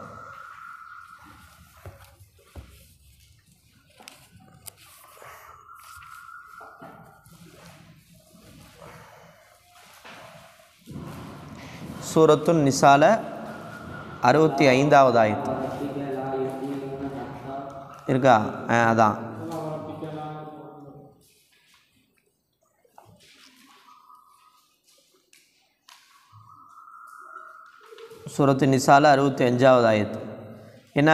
சூரத்து நிசால அறுபத்தி ஐந்தாவது ஆயத்து இருக்கா ஆ அதான் சூரத்து நிசால அறுபத்தி அஞ்சாவது ஆயத்து என்ன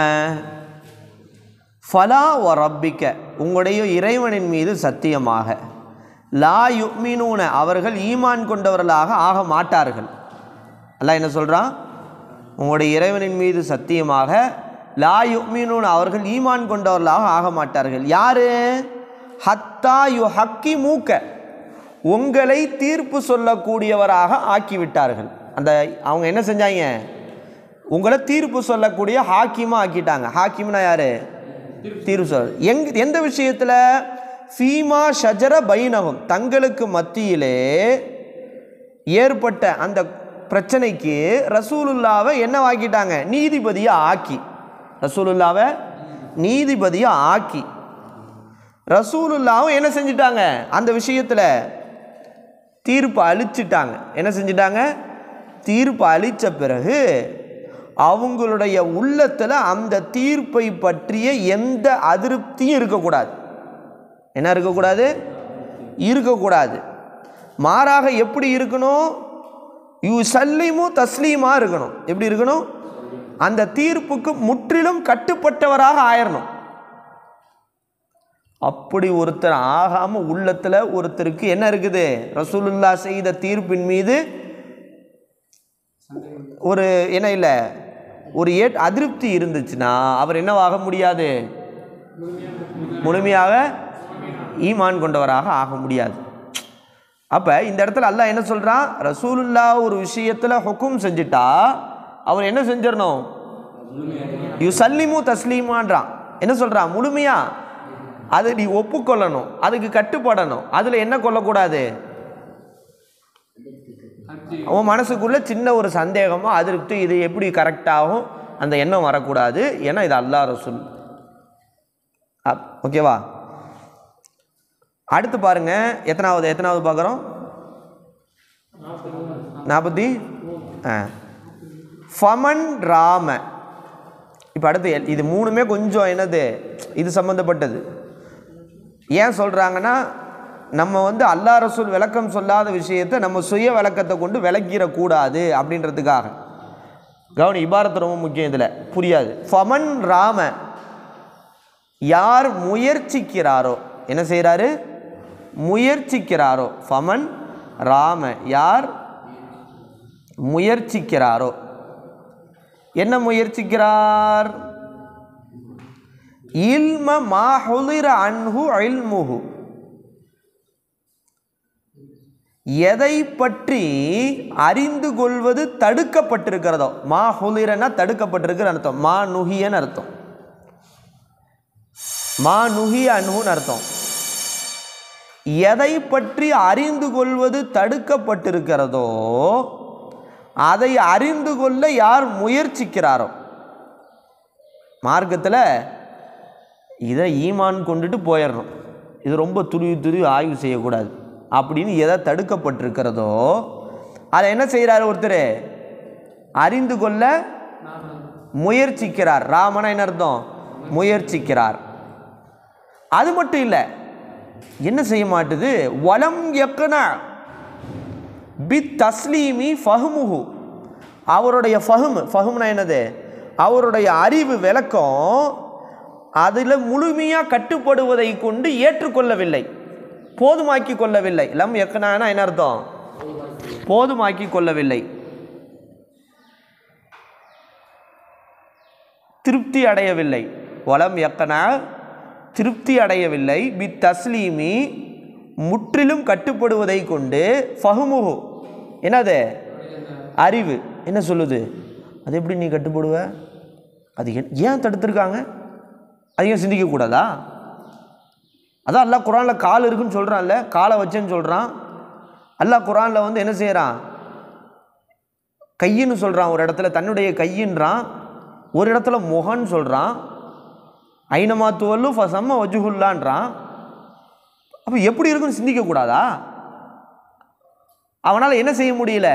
ஃபலா ஒ ரப்பிக்க உங்களுடைய இறைவனின் மீது சத்தியமாக லா யுக்மினூன அவர்கள் ஈமான் கொண்டவர்களாக ஆக மாட்டார்கள் அல்லாஹ் என்ன சொல்கிறான் உங்களுடைய இறைவனின் மீது சத்தியமாக லா யுக்மினூன் அவர்கள் ஈமான் கொண்டவர்களாக ஆக மாட்டார்கள் யாரு ஹத்தா யு ஹக்கி மூக்க உங்களை தீர்ப்பு சொல்லக்கூடியவராக ஆக்கிவிட்டார்கள் அந்த அவங்க என்ன செஞ்சாங்க உங்களை தீர்ப்பு சொல்லக்கூடிய ஹாக்கிமா ஆக்கிட்டாங்க ஹாக்கிம்னா யாரு தீர்ப்பு சொல் எங் எந்த விஷயத்தில் ஃபீமா ஷஜர பைனகம் தங்களுக்கு மத்தியிலே ஏற்பட்ட அந்த பிரச்சனைக்கு ரசூலுல்லாவை என்னவாக்கிட்டாங்க நீதிபதியை ஆக்கி ரசூலுல்லாவை நீதிபதியை ஆக்கி ரசூலுல்லாவும் என்ன செஞ்சிட்டாங்க அந்த விஷயத்தில் தீர்ப்பு அழிச்சிட்டாங்க என்ன செஞ்சிட்டாங்க தீர்ப்பு அழித்த பிறகு அவங்களுடைய உள்ளத்தில் அந்த தீர்ப்பை பற்றிய எந்த அதிருப்தியும் இருக்கக்கூடாது என்ன இருக்கக்கூடாது இருக்கக்கூடாது மாறாக எப்படி இருக்கணும் யூ சல்லிமு தஸ்லீமா இருக்கணும் எப்படி இருக்கணும் அந்த தீர்ப்புக்கு முற்றிலும் கட்டுப்பட்டவராக ஆயிரணும் அப்படி ஒருத்தர் ஆகாம உள்ளத்துல ஒருத்தருக்கு என்ன இருக்குது ரசூலுல்லா செய்த தீர்ப்பின் மீது ஒரு என்ன இல்லை ஒரு ஏ அதிருப்தி இருந்துச்சுன்னா அவர் என்னவாக முடியாது முழுமையாக ஈமான் கொண்டவராக ஆக முடியாது அப்போ இந்த இடத்துல அல்லாஹ் என்ன சொல்கிறான் ரசூலுல்லா ஒரு விஷயத்தில் ஹுக்கும் செஞ்சுட்டா அவர் என்ன செஞ்சிடணும் யூ சல்லிமு தஸ்லீமான்றான் என்ன சொல்கிறான் முழுமையா அதை நீ ஒப்புக்கொள்ளணும் அதுக்கு கட்டுப்படணும் அதில் என்ன கொள்ளக்கூடாது அவன் மனசுக்குள்ள சின்ன ஒரு சந்தேகமோ அதிருப்தி இது எப்படி கரெக்டாகும் அந்த எண்ணம் வரக்கூடாது ஏன்னா இது அல்லாஹ் ரசூல் அப்- ஓகேவா அடுத்து பாருங்க எத்தனாவது எத்தனாவது பார்க்குறோம் நாற்பத்தி ஆ ஃபமன் ராம இப்போ அடுத்து எல்- இது மூணுமே கொஞ்சம் என்னது இது சம்மந்தப்பட்டது ஏன் சொல்கிறாங்கன்னா நம்ம வந்து அல்லாஹ் ரசூல் விளக்கம் சொல்லாத விஷயத்தை நம்ம சுய விளக்கத்தை கொண்டு விளக்கிடக்கூடாது அப்படின்றதுக்காக கவனி இபாரத்து ரொம்ப முக்கியம் இதில் புரியாது ஃபமன் ராம யார் முயற்சிக்கிறாரோ என்ன செய்கிறாரு முயற்சிக்கிறாரோ ஃபமன் ராம யார் முயற்சிக்கிறாரோ என்ன முயற்சிக்கிறார் இல்ம மாஹுலிர அன்ஹு இல்முஹு எதை பற்றி அறிந்து கொள்வது தடுக்கப்பட்டிருக்கிறதோ மா ஹுலிரனா தடுக்கப்பட்டிருக்கிற அர்த்தம் மா நுகியன்னு அர்த்தம் மா நுகிய அன்ஹுன்னு அர்த்தம் எதை பற்றி அறிந்து கொள்வது தடுக்கப்பட்டிருக்கிறதோ அதை அறிந்து கொள்ள யார் முயற்சிக்கிறாரோ மார்க்கத்தில் இதை ஈமான் கொண்டுட்டு போயிடணும் இது ரொம்ப துருவி துருவி ஆய்வு செய்யக்கூடாது அப்படின்னு எதை தடுக்கப்பட்டிருக்கிறதோ அதை என்ன செய்கிறார் ஒருத்தர் அறிந்து கொள்ள முயற்சிக்கிறார் ராமனா என்ன அர்த்தம் முயற்சிக்கிறார் அது மட்டும் இல்லை என்ன செய்ய மாட்டுது வலம் எக்கனா பி தஸ்லீமி ஃபஹ்முஹு அவருடைய ஃபஹ்ம் ஃபஹ்ம்னா என்னது அவருடைய அறிவு விளக்கம் அதில் முழுமையாக கட்டுப்படுவதை கொண்டு ஏற்றுக்கொள்ளவில்லை போதுமாக்கி கொள்ளவில்லை லம் எக்கனானா என்ன அர்த்தம் போதுமாக்கி கொள்ளவில்லை திருப்தி அடையவில்லை வலம் எக்கனா திருப்தி அடையவில்லை பி தஸ்லீமி முற்றிலும் கட்டுப்படுவதை கொண்டு ஃபஹுமுஹு என்னது அறிவு என்ன சொல்லுது அது எப்படி நீ கட்டுப்படுவ அது ஏன் ஏன் தடுத்திருக்காங்க அது ஏன் சிந்திக்கக்கூடாதா அதான் அல்லாஹ் குரானில் கால் இருக்குன்னு சொல்கிறான்ல காலை வச்சேன்னு சொல்கிறான் அல்லாஹ் குரானில் வந்து என்ன செய்கிறான் கையின்னு சொல்கிறான் ஒரு இடத்துல தன்னுடைய கையின்றான் ஒரு இடத்துல முகன்னு சொல்கிறான் ஐனமா துவல்லு ஃபசம்ம வஜுகுல்லான்றான் அப்போ எப்படி இருக்குன்னு சிந்திக்கக்கூடாதா அவனால் என்ன செய்ய முடியல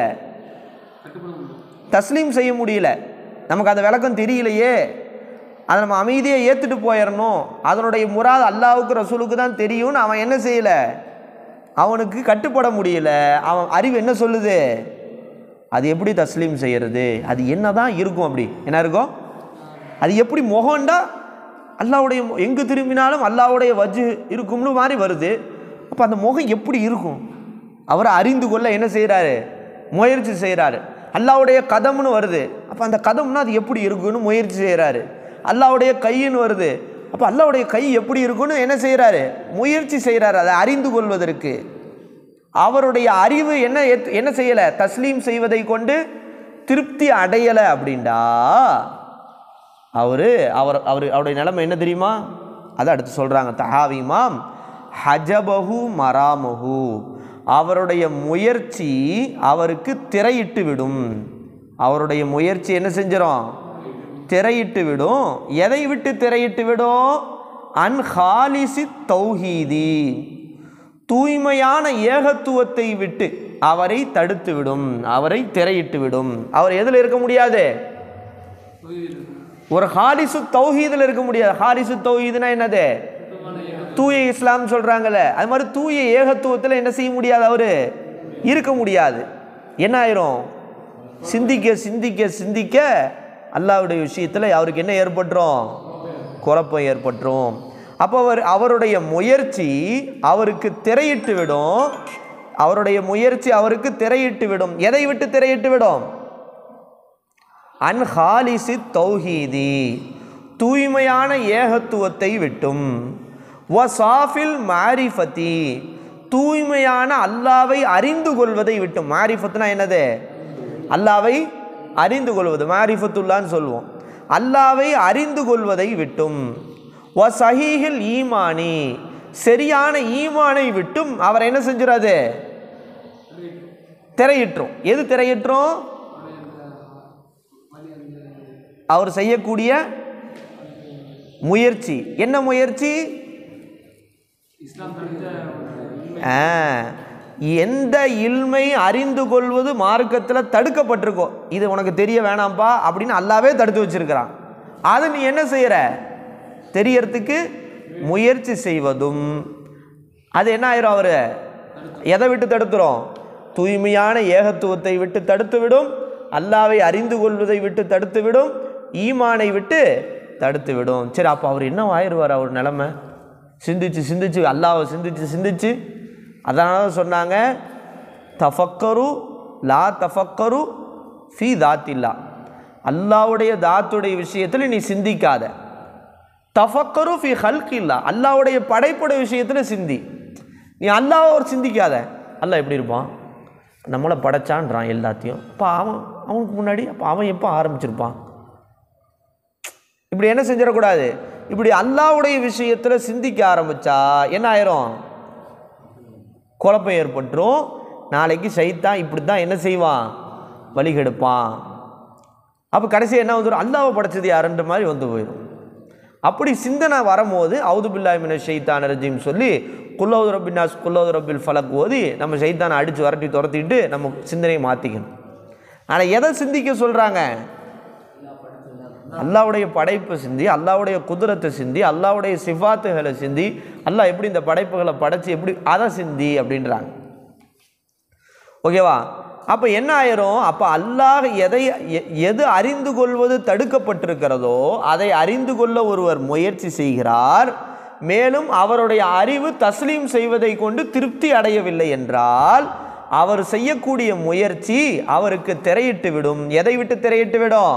தஸ்லீம் செய்ய முடியல நமக்கு அந்த விளக்கம் தெரியலையே அதை நம்ம அமைதியாக ஏற்றுட்டு போயிடணும் அதனுடைய முறாது அல்லாவுக்கு ரசூலுக்கு தான் தெரியும்னு அவன் என்ன செய்யலை அவனுக்கு கட்டுப்பட முடியல அவன் அறிவு என்ன சொல்லுது அது எப்படி தஸ்லீம் செய்யறது அது என்ன தான் இருக்கும் அப்படி என்ன இருக்கும் அது எப்படி முகம்டா அல்லாவுடைய மு- எங்கு திரும்பினாலும் அல்லாவுடைய வஜ்ஜு இருக்கும்னு மாதிரி வருது அப்போ அந்த முகம் எப்படி இருக்கும் அவரை அறிந்து கொள்ள என்ன செய்கிறாரு முயற்சி செய்கிறாரு அல்லாவுடைய கதம்னு வருது அப்போ அந்த கதம்னா அது எப்படி இருக்குன்னு முயற்சி செய்கிறாரு அல்லாவுடைய கைன்னு வருது அப்போ அல்லாவுடைய கை எப்படி இருக்குன்னு என்ன செய்கிறாரு முயற்சி செய்கிறாரு அதை அறிந்து கொள்வதற்கு அவருடைய அறிவு என்ன ஏத்து- என்ன செய்யலை தஸ்லீம் செய்வதை கொண்டு திருப்தி அடையலை அப்படின்டா அவர் அவர் அவர் அவருடைய நிலைமை என்ன தெரியுமா அதை அடுத்து சொல்கிறாங்க தஹாவிமாம் ஹஜபஹு மராமஹு அவருடைய முயற்சி அவருக்கு திரையிட்டு விடும் அவருடைய முயற்சி என்ன செஞ்சிடும் திரையிட்டு விடும் எதை விட்டு திரையிட்டு விடும் அன்ஹாலிசி தௌஹீதி தூய்மையான ஏகத்துவத்தை விட்டு அவரை தடுத்து விடும் அவரை திரையிட்டு விடும் அவர் எதில் இருக்க முடியாது ஒரு ஹாரிசு தௌஹீதில் இருக்க முடியாது ஹாரிசு தௌஹீதுனா என்னது தூய இஸ்லாம் சொல்றாங்கல்ல அது மாதிரி தூய ஏகத்துவத்தில் என்ன செய்ய முடியாது அவரு இருக்க முடியாது என்ன ஆயிரும் சிந்திக்க சிந்திக்க சிந்திக்க அல்லாஹ்வுடைய விஷயத்தில் அவருக்கு என்ன ஏற்பட்டுரும் குழப்பம் ஏற்பட்டுரும் அப்போ அவர் அவருடைய முயற்சி அவருக்கு திரையிட்டு விடும் அவருடைய முயற்சி அவருக்கு திரையிட்டு விடும் எதை விட்டு திரையிட்டு விடும் அன்ஹாலிசி தௌஹீதி தூய்மையான ஏகத்துவத்தை விட்டும் வசாஃபில் மாரிஃபதி தூய்மையான அல்லாவை அறிந்து கொள்வதை விட்டும் மாரிஃபத்னா என்னது அல்லாவை அறிந்து கொள்வது மாரிஃபத்துல்லான்னு சொல்லுவோம் அல்லாவை அறிந்து கொள்வதை விட்டும் வ சஹீஹில் ஈமானி சரியான ஈமானை விட்டும் அவர் என்ன செஞ்சிடாது திரையிட்டுரும் எது திரையிட்டுரும் அவர் செய்யக்கூடிய முயற்சி என்ன முயற்சி ஆ, எந்த இல்மை அறிந்து கொள்வது மார்க்கத்தில் தடுக்கப்பட்டிருக்கோ இது உனக்கு தெரிய வேணாம்ப்பா அப்படின்னு அல்லாவே தடுத்து வச்சிருக்கிறான் அது நீ என்ன செய்யற தெரியறதுக்கு முயற்சி செய்வதும் அது என்ன ஆயிரும் அவரு எதை விட்டு தடுத்துரும் தூய்மையான ஏகத்துவத்தை விட்டு தடுத்து விடும் அல்லாவை அறிந்து கொள்வதை விட்டு தடுத்து விடும் ஈமானை விட்டு தடுத்து விடும் சரி அப்போ அவர் என்ன ஆயிடுவார் அவர் நிலமை சிந்திச்சு சிந்திச்சு அல்லாவை சிந்திச்சு சிந்திச்சு அதனால தான் சொன்னாங்க தஃபக்கரு லா தஃபக்கரு ஃபி தாத்தில்லா அல்லாவுடைய தாத்துடைய விஷயத்தில் நீ சிந்திக்காத தஃபக்கரு ஃபி ஹல்கில்லா அல்லாவுடைய படைப்புடைய விஷயத்தில் சிந்தி நீ அல்லாவை ஒரு சிந்திக்காத அல்லாஹ் எப்படி இருப்பான் நம்மளை படைச்சான்றான் எல்லாத்தையும் அப்போ அவன் அவனுக்கு முன்னாடி அப்போ அவன் எப்போ ஆரம்பிச்சிருப்பான் இப்படி என்ன செஞ்சிடக்கூடாது இப்படி அல்லாவுடைய விஷயத்தில் சிந்திக்க ஆரம்பிச்சா என்ன ஆயிரும் குழப்பம் ஏற்பட்டுரும் நாளைக்கு சைத்தான் இப்படி தான் என்ன செய்வான் வழிகெடுப்பான் அப்போ கடைசி என்ன வந்துடும் அல்லாவை படைச்சது யாருன்ற மாதிரி வந்து போயிடும் அப்படி சிந்தனை வரும்போது அவுது பில்லாமின ஷெய்தான் ரஜீம் சொல்லி குல்லவுது ரப்பின்னாஸ் குல்லவுது ரப்பில் ஃபலக் ஓதி நம்ம ஷைத்தானை அடித்து வரட்டி துரத்திட்டு நம்ம சிந்தனையை மாற்றிக்கணும் ஆனால் எதை சிந்திக்க சொல்கிறாங்க அல்லாவுடைய படைப்பை சிந்தி அல்லாவுடைய குதிரத்தை சிந்தி அல்லாவுடைய சிஃபாத்துகளை சிந்தி அல்லாஹ் எப்படி இந்த படைப்புகளை படைச்சு எப்படி அதை சிந்தி அப்படின்றாங்க ஓகேவா அப்போ என்ன ஆயிரும் அப்போ அல்லாஹ் எதை எ- எது அறிந்து கொள்வது தடுக்கப்பட்டிருக்கிறதோ அதை அறிந்து கொள்ள ஒருவர் முயற்சி செய்கிறார் மேலும் அவருடைய அறிவு தஸ்லீம் செய்வதை கொண்டு திருப்தி அடையவில்லை என்றால் அவர் செய்யக்கூடிய முயற்சி அவருக்கு திரையிட்டு விடும் எதை விட்டு திரையிட்டு விடும்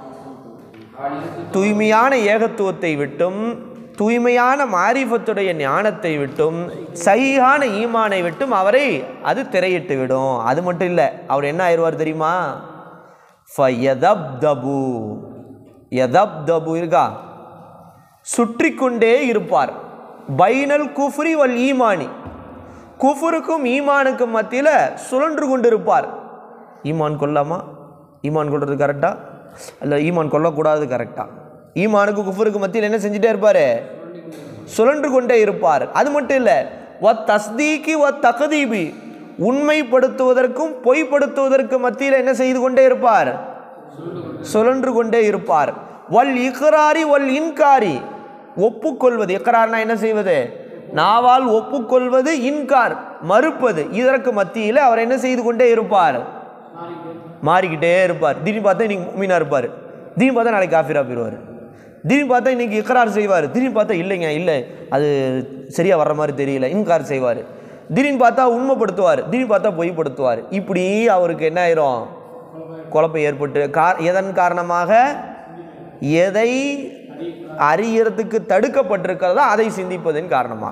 தூய்மையான ஏகத்துவத்தை விட்டும் தூய்மையான மாரிஃபத்துடைய ஞானத்தை விட்டும் சையான ஈமானை விட்டும் அவரை அது திரையிட்டு விடும் அது மட்டும் இல்லை அவர் என்ன ஆயிடுவார் தெரியுமா ஃபயதப்தபு யதப்தபு இருக்கா சுற்றி கொண்டே இருப்பார் பைனல் குஃப்ரி வல் ஈமானி குஃபுருக்கும் ஈமானுக்கும் மத்தியில் சுழன்று கொண்டிருப்பார் ஈமான் கொல்லாமா ஈமான் கொள்வது கரெக்டா இல்லை ஈமான் கொல்லக்கூடாது கரெக்டா ஈமானுக்கு குஃபுருக்கு மத்தியில் என்ன செஞ்சுட்டே இருப்பார் சுழன்று கொண்டே இருப்பார் அது மட்டும் இல்லை ஒ தஸ்தீகி ஒ தகதீபி உண்மைப்படுத்துவதற்கும் பொய்ப்படுத்துவதற்கு மத்தியில் என்ன செய்து கொண்டே இருப்பார் சுழன்று கொண்டே இருப்பார் வல் இக்ராரி வல் இன்காரி ஒப்புக்கொள்வது இக்ரார்னா என்ன செய்வது நாவால் ஒப்புக்கொள்வது இன்கார் மறுப்பது இதற்கு மத்தியில் அவர் என்ன செய்து கொண்டே இருப்பார் மாறிக்கிட்டே இருப்பார் திடீர்னு பார்த்தா இன்னைக்கு மீனா இருப்பார் திடீர்னு பார்த்தா நாளைக்கு காஃபிரா போயிடுவார் திடீர்னு பார்த்தா இன்னைக்கு இக்ரார் செய்வார் திடீர்னு பார்த்தா இல்லைங்க இல்லை அது சரியாக வர்ற மாதிரி தெரியல இன்கார் செய்வார் திடீர்னு பார்த்தா உண்மைப்படுத்துவார் திடீர்னு பார்த்தா பொய்ப்படுத்துவார் இப்படி அவருக்கு என்ன ஆயிரும் குழப்பம் ஏற்பட்டு கார் எதன் காரணமாக எதை அறியறதுக்கு தடுக்கப்பட்டிருக்கிறதோ அதை சிந்திப்பதன் காரணமாக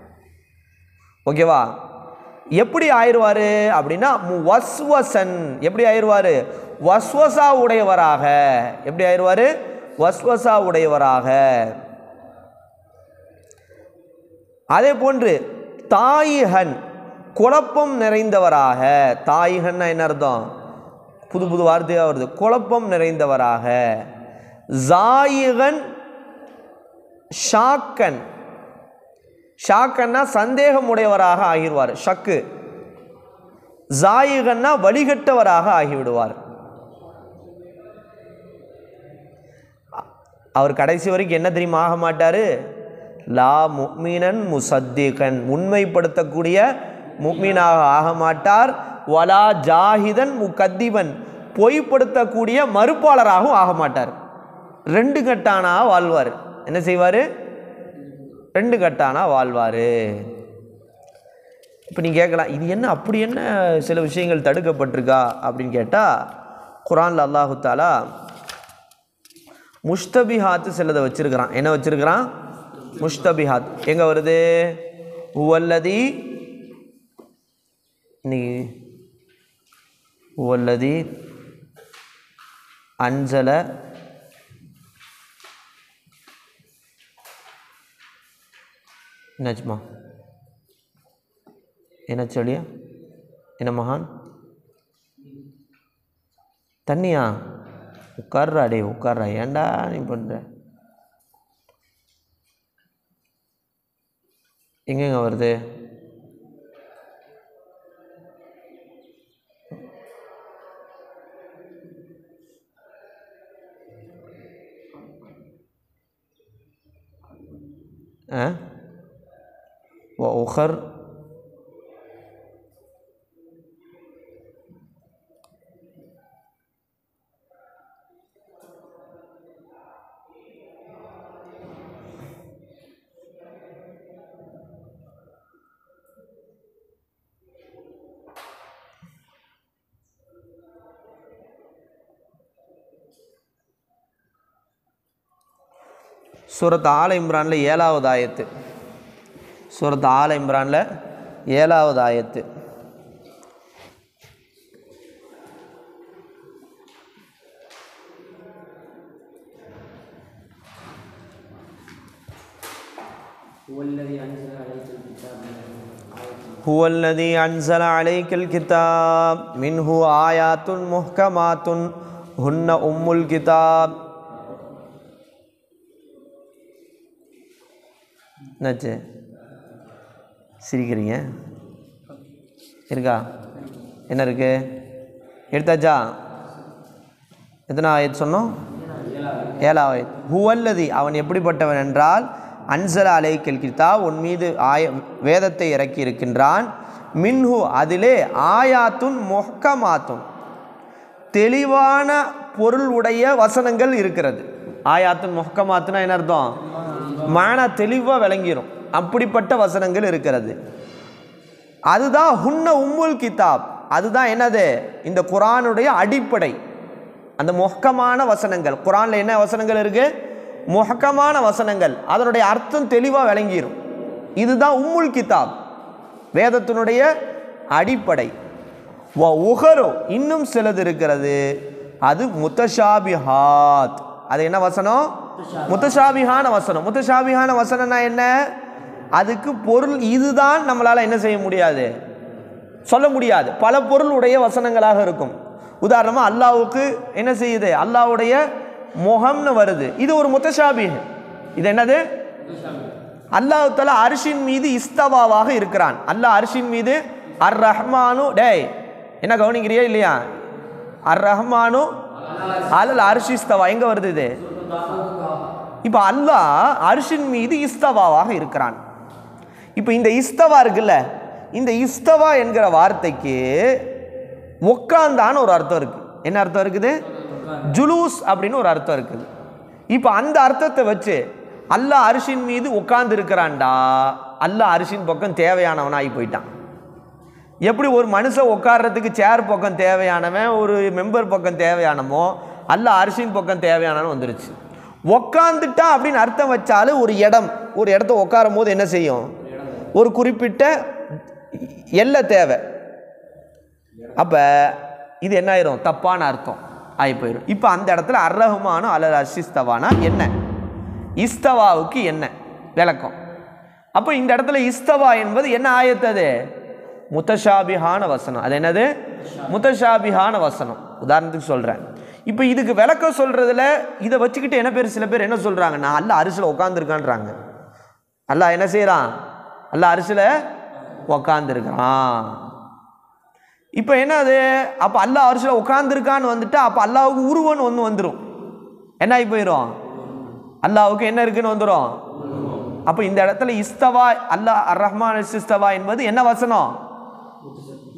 ஓகேவா எப்படி ஆயிடுவார் அப்படின்னா மு- வஸ்வசன் எப்படி ஆயிடுவார் வஸ்வசா உடையவராக எப்படி ஆயிடுவார் வஸ்வசா உடையவராக அதே போன்று தாயிகன் குழப்பம் நிறைந்தவராக தாயிகன்னா என்ன அர்த்தம் புது புது வார்த்தையாக வருது குழப்பம் நிறைந்தவராக ஜாயிகன் ஷாக்கன் ஷாக்கன்னா சந்தேகம் உடையவராக ஆகிடுவார் ஷக்கு ஜாயிகன்னா வழிகட்டவராக ஆகிவிடுவார் அவர் கடைசி வரைக்கும் என்ன தெரியுமா ஆக மாட்டார் லா முக்மீனன் முசத்திகன் உண்மைப்படுத்தக்கூடிய முக்மீனாக ஆக மாட்டார் வலா ஜாஹிதன் முகத்திவன் பொய்ப்படுத்தக்கூடிய மறுப்பாளராகவும் ஆக மாட்டார் ரெண்டு கட்டானா வாழ்வார் என்ன செய்வார் ரெண்டு கட்டானா வாழ்வார் இப்போ நீ கேட்கலாம் இது என்ன அப்படி என்ன சில விஷயங்கள் தடுக்கப்பட்டிருக்கா அப்படின்னு கேட்டால் குரான்ல அல்லாஹு தாலா முஷ்தபிஹாத்து சிலதை வச்சிருக்கிறான் என்ன வச்சிருக்கிறான் முஷ்தபிஹாத் எங்கே வருது உவல்லதி நீ உவல்லதி அஞ்சல என்னாச்சுமா என்ன சொல்லியா என்ன மகான் தண்ணியா உட்கார்றா டே உட்கார்றா ஏன்டா நீ பண்ணுற எங்கெங்க வருது ஆ وأخر சூரத் ஆல இம்ரானில் ஏழாவது ஆயத்து சூரத் ஆல இம்ரானில் ஏழாவது ஆயத்து هو الذي أنزل عليك الكتاب منه آيات محكمات هن أم الكتاب என்னாச்சு சிரிக்கிறீங்க இருக்கா என்ன இருக்கு எடுத்தாச்சா எத்தனை ஆயத் சொன்னோம் ஏழாவது ஹுவல்லதி அவன் எப்படிப்பட்டவன் என்றால் அன்சல அலைக்கல் கிதா உன் மீது ஆய வேதத்தை இறக்கி இருக்கின்றான் மின்ஹு அதிலே ஆயாத்துன் மொஹ்கமாத்துன் தெளிவான பொருள் உடைய வசனங்கள் இருக்கிறது ஆயாத்துன் மொஹ்கமாத்துனா என்ன அர்த்தம் மான தெளிவாக விளங்கிரும் அப்படிப்பட்ட வசனங்கள் இருக்கிறது அதுதான் ஹுன்ன உம்முல் கிதாப் அதுதான் என்னது இந்த குரானுடைய அடிப்படை அந்த முஹக்கமான வசனங்கள் குரானில் என்ன வசனங்கள் இருக்கு முஹக்கமான வசனங்கள் அதனுடைய அர்த்தம் தெளிவாக விளங்கிரும் இதுதான் உம்முல் கிதாப் வேதத்தினுடைய அடிப்படை வ உகரோ இன்னும் சிலது இருக்கிறது அது முத்தஷாபிஹாத் அது என்ன வசனம் முத்தஷாபிஹான வசனம் முத்தஷாபிஹான வசனம்னா என்ன அதுக்கு பொருள் இதுதான் நம்மளால் என்ன செய்ய முடியாது சொல்ல முடியாது பல பொருள் உடைய வசனங்களாக இருக்கும் உதாரணமாக அல்லாவுக்கு என்ன செய்யுது அல்லாவுடைய முகம்னு வருது இது ஒரு முத்தஷாபிஹ் இது என்னது அல்லாஹ் தஆலா அரிசின் மீது இஸ்தவாவாக இருக்கிறான் அல்லாஹ் அரிசின் மீது அர் ரஹ்மானு டேய் என்ன கவனிக்கிறியா இல்லையா அர் ரஹ்மானு அலல் அரிசி இஸ்தவா எங்க வருது இது இப்போ அல்லாஹ் அரிசின் மீது இஸ்தவாவாக இருக்கிறான் இப்போ இந்த இஸ்தவா இருக்குல்ல இந்த இஸ்தவா என்கிற வார்த்தைக்கு உக்காந்தான்னு ஒரு அர்த்தம் இருக்கு என்ன அர்த்தம் இருக்குது ஜுலூஸ் அப்படின்னு ஒரு அர்த்தம் இருக்குது இப்போ அந்த அர்த்தத்தை வச்சு அல்லாஹ் அரிசின் மீது உட்கார்ந்து இருக்கிறான்டா அல்லாஹ் அரிசின் பக்கம் தேவையானவனாகி போயிட்டான் எப்படி ஒரு மனுஷன் உட்கார்றதுக்கு சேர் பக்கம் தேவையானவன் ஒரு மெம்பர் பக்கம் தேவையானமோ அல்ல அரிசின் பக்கம் தேவையானவன் வந்துருச்சு உக்காந்துட்டா அப்படின்னு அர்த்தம் வச்சாலும் ஒரு இடம் ஒரு இடத்த உட்காரும் போது என்ன செய்யும் ஒரு குறிப்பிட்ட எல்லை தேவை அப்போ இது என்ன ஆயிரும் தப்பான அர்த்தம் ஆகி போயிடும் இப்போ அந்த இடத்துல அர்ரஹ்மானும் அல்லது அஷிஸ்தவானா என்ன இஸ்தவாவுக்கு என்ன விளக்கம் அப்போ இந்த இடத்துல இஸ்தவா என்பது என்ன ஆயத்தது முத்தஷாபிஹான வசனம் அது என்னது முத்தஷாபிஹான வசனம் உதாரணத்துக்கு சொல்கிறேன் இப்போ இதுக்கு விளக்கம் சொல்கிறதுல இதை வச்சுக்கிட்டு என்ன பேர் சில பேர் என்ன சொல்கிறாங்கன்னா அல்ல அரிசியில் உட்காந்துருக்கான்றாங்க அல்லாஹ் என்ன செய்கிறான் அல்லாஹ் அரிசியில் உக்காந்துருக்கான் இப்போ என்னது அப்போ அல்லாஹ் அரிசியில் உட்காந்துருக்கான்னு வந்துட்டு அப்போ அல்லாவுக்கு உருவன்னு ஒன்று வந்துடும் என்ன ஆகி போயிடும் அல்லாவுக்கு என்ன இருக்குன்னு வந்துடும் அப்போ இந்த இடத்துல இஸ்தவா அல்லாஹ் அர் ரஹ்மான் இஸ்தவா என்பது என்ன வசனம்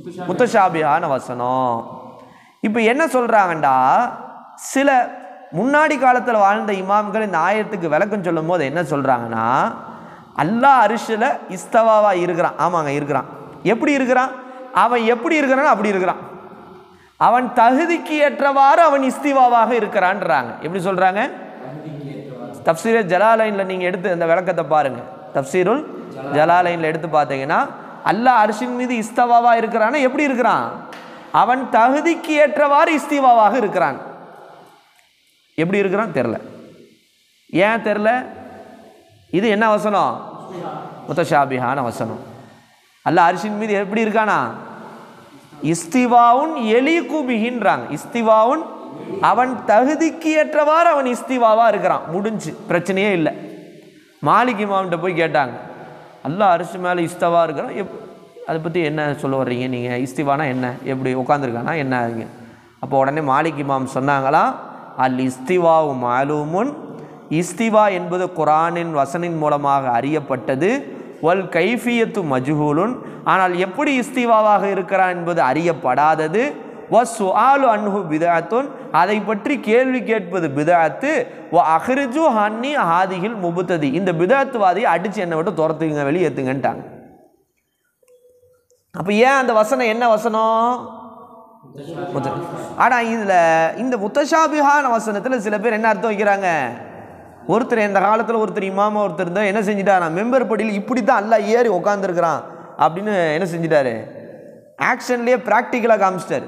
முத்தஷாபியான வசனம் இப்போ என்ன சொல்கிறாங்கண்டா சில முன்னாடி காலத்தில் வாழ்ந்த இமாம்கள் இந்த ஆயத்துக்கு விளக்கம் சொல்லும் போது என்ன சொல்கிறாங்கன்னா அல்லாஹ் அரிசில் இஸ்தவாவா இருக்கிறான் ஆமாங்க இருக்கிறான் எப்படி இருக்கிறான் அவன் எப்படி இருக்கிறானோ அப்படி இருக்கிறான் அவன் தகுதிக்கு ஏற்றவாறு அவன் இஸ்திவாவாக இருக்கிறான்றாங்க எப்படி சொல்கிறாங்க தப்சீரே ஜலாலைனில் நீங்கள் எடுத்து அந்த விளக்கத்தை பாருங்கள் தப்சீருல் ஜலாலைனில் எடுத்து பார்த்தீங்கன்னா அல்லாஹ் அரிசின் மீது இஸ்தவாவாக இருக்கிறானா எப்படி இருக்கிறான் அவன் தகுதிக்கு ஏற்றவாறு இஸ்திவாவாக இருக்கிறான் எப்படி இருக்கிறான் தெரில ஏன் தெரில இது என்ன வசனம் முத்தஷாபிஹான வசனம் அல்லாஹ் அரிசின் மீது எப்படி இருக்கானா இஸ்திவாவுன் எலி குபிகின்றாங்க இஸ்திவாவுன் அவன் தகுதிக்கு ஏற்றவாறு அவன் இஸ்திவாவா இருக்கிறான் முடிஞ்சு பிரச்சனையே இல்லை மாலிக் இமாம்கிட்ட போய் கேட்டாங்க அல்லாஹ் அரிசி மேலே இஸ்தவா இருக்கிறான் எப் அதை பற்றி என்ன சொல்ல வர்றீங்க நீங்கள் இஸ்திவானா என்ன எப்படி உட்காந்துருக்கானா என்ன ஆகுங்க அப்போ உடனே மாலிக் இமாம் சொன்னாங்களா அல் இஸ்திவாவு மாலூமுன் இஸ்திவா என்பது குரானின் வசனின் மூலமாக அறியப்பட்டது வல் கைஃபியத்து மஜ்ஹூலுன் ஆனால் எப்படி இஸ்திவாவாக இருக்கிறான் என்பது அறியப்படாதது வ சுஆலு அன்ஹு பிதாத்துன் அதை பற்றி கேள்வி கேட்பது பிதாத்து வ அஹ்ரிஜு ஹன்னி ஹாதிகில் முபுத்ததி இந்த பிதாத்துவாதியை அடிச்சு என்னை விட்டு துரத்துங்க வெளியேற்றுங்கன்ட்டாங்க அப்போ ஏன் அந்த வசனம் என்ன வசனம் முத்த- ஆனா இதில் இந்த முத்தஷாபிஹான வசனத்தில் சில பேர் என்ன அர்த்தம் வைக்கிறாங்க ஒருத்தர் இந்த காலத்தில் ஒருத்தர் இமாம ஒருத்தர் இருந்தால் என்ன செஞ்சிட்டாரா மெம்பர் படியில் இப்படி தான் எல்லாம் ஏறி உட்காந்துருக்கிறான் அப்படின்னு என்ன செஞ்சிட்டாரு ஆக்ஷன்லேயே ப்ராக்டிக்கலாக காமிச்சிட்டாரு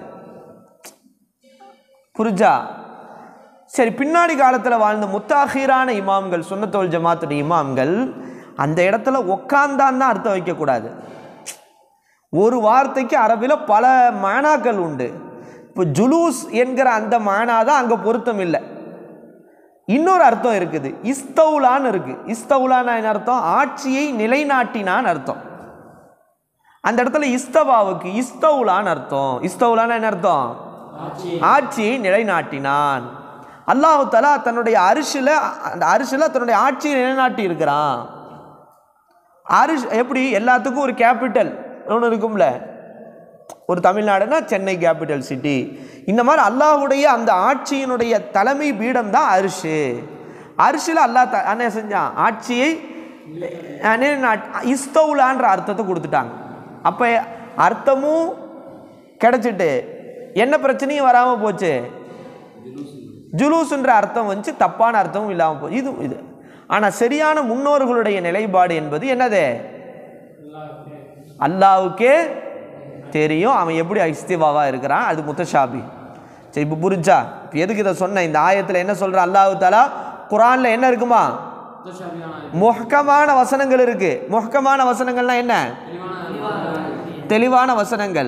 புரிஞ்சா சரி பின்னாடி காலத்தில் வாழ்ந்த முத்தாஹீரான இமாம்கள் சுன்னத்தோல் ஜமாத்துடைய இமாம்கள் அந்த இடத்துல உக்காந்தான் தான் அர்த்தம் வைக்கக்கூடாது ஒரு வார்த்தைக்கு அரபில் பல மானாக்கள் உண்டு இப்போ ஜுலூஸ் என்கிற அந்த மானா தான் அங்கே பொருத்தம் இல்லை இன்னொரு அர்த்தம் இருக்குது இஸ்தவுலான்னு இருக்கு இஸ்தவுலான்னு என்ன அர்த்தம் ஆட்சியை நிலைநாட்டினான்னு அர்த்தம் அந்த இடத்துல இஸ்தவாவுக்கு இஸ்தவுலான்னு அர்த்தம் இஸ்தவுலான்னு என்ன அர்த்தம் ஆட்சியை நிலைநாட்டினான் அல்லாஹு தலா தன்னுடைய அரிசில் அந்த அரிசில் தன்னுடைய ஆட்சியை நிலைநாட்டி இருக்கிறான் அரிசி எப்படி எல்லாத்துக்கும் ஒரு கேபிட்டல் ஒன்று இருக்கும்ல ஒரு தமிழ்நாடுனா சென்னை கேபிட்டல் சிட்டி இந்த மாதிரி அல்லாஹ்வுடைய அந்த ஆட்சியினுடைய தலைமை பீடம் தான் அரிசி அரிசியில் அல்லாஹ் த என்ன செஞ்சான் ஆட்சியை அஹ், நிலைநாட்- இஸ்தவுலான்ற அர்த்தத்தை கொடுத்துட்டாங்க அப்போ அர்த்தமும் கிடைச்சிட்டு என்ன பிரச்சனையும் வராமல் போச்சு ஜுலூஸ்ன்ற அர்த்தம் வந்து தப்பான அர்த்தமும் இல்லாமல் போச்சு இது இது ஆனால் சரியான முன்னோர்களுடைய நிலைப்பாடு என்பது என்னது அல்லாவுக்கே தெரியும் அவன் எப்படி இஸ்திவாவா இருக்கிறான் அது முத்தஷாபி சரி இப்போ புரிஞ்சா இப்போ எதுக்கு இதை சொன்னேன் இந்த ஆயத்தில் என்ன சொல்ற அல்லாஹு தாலா குரானில் என்ன இருக்குமா முஹ்கமான வசனங்கள் இருக்கு முஹ்கமான வசனங்கள்னா என்ன தெளிவான வசனங்கள்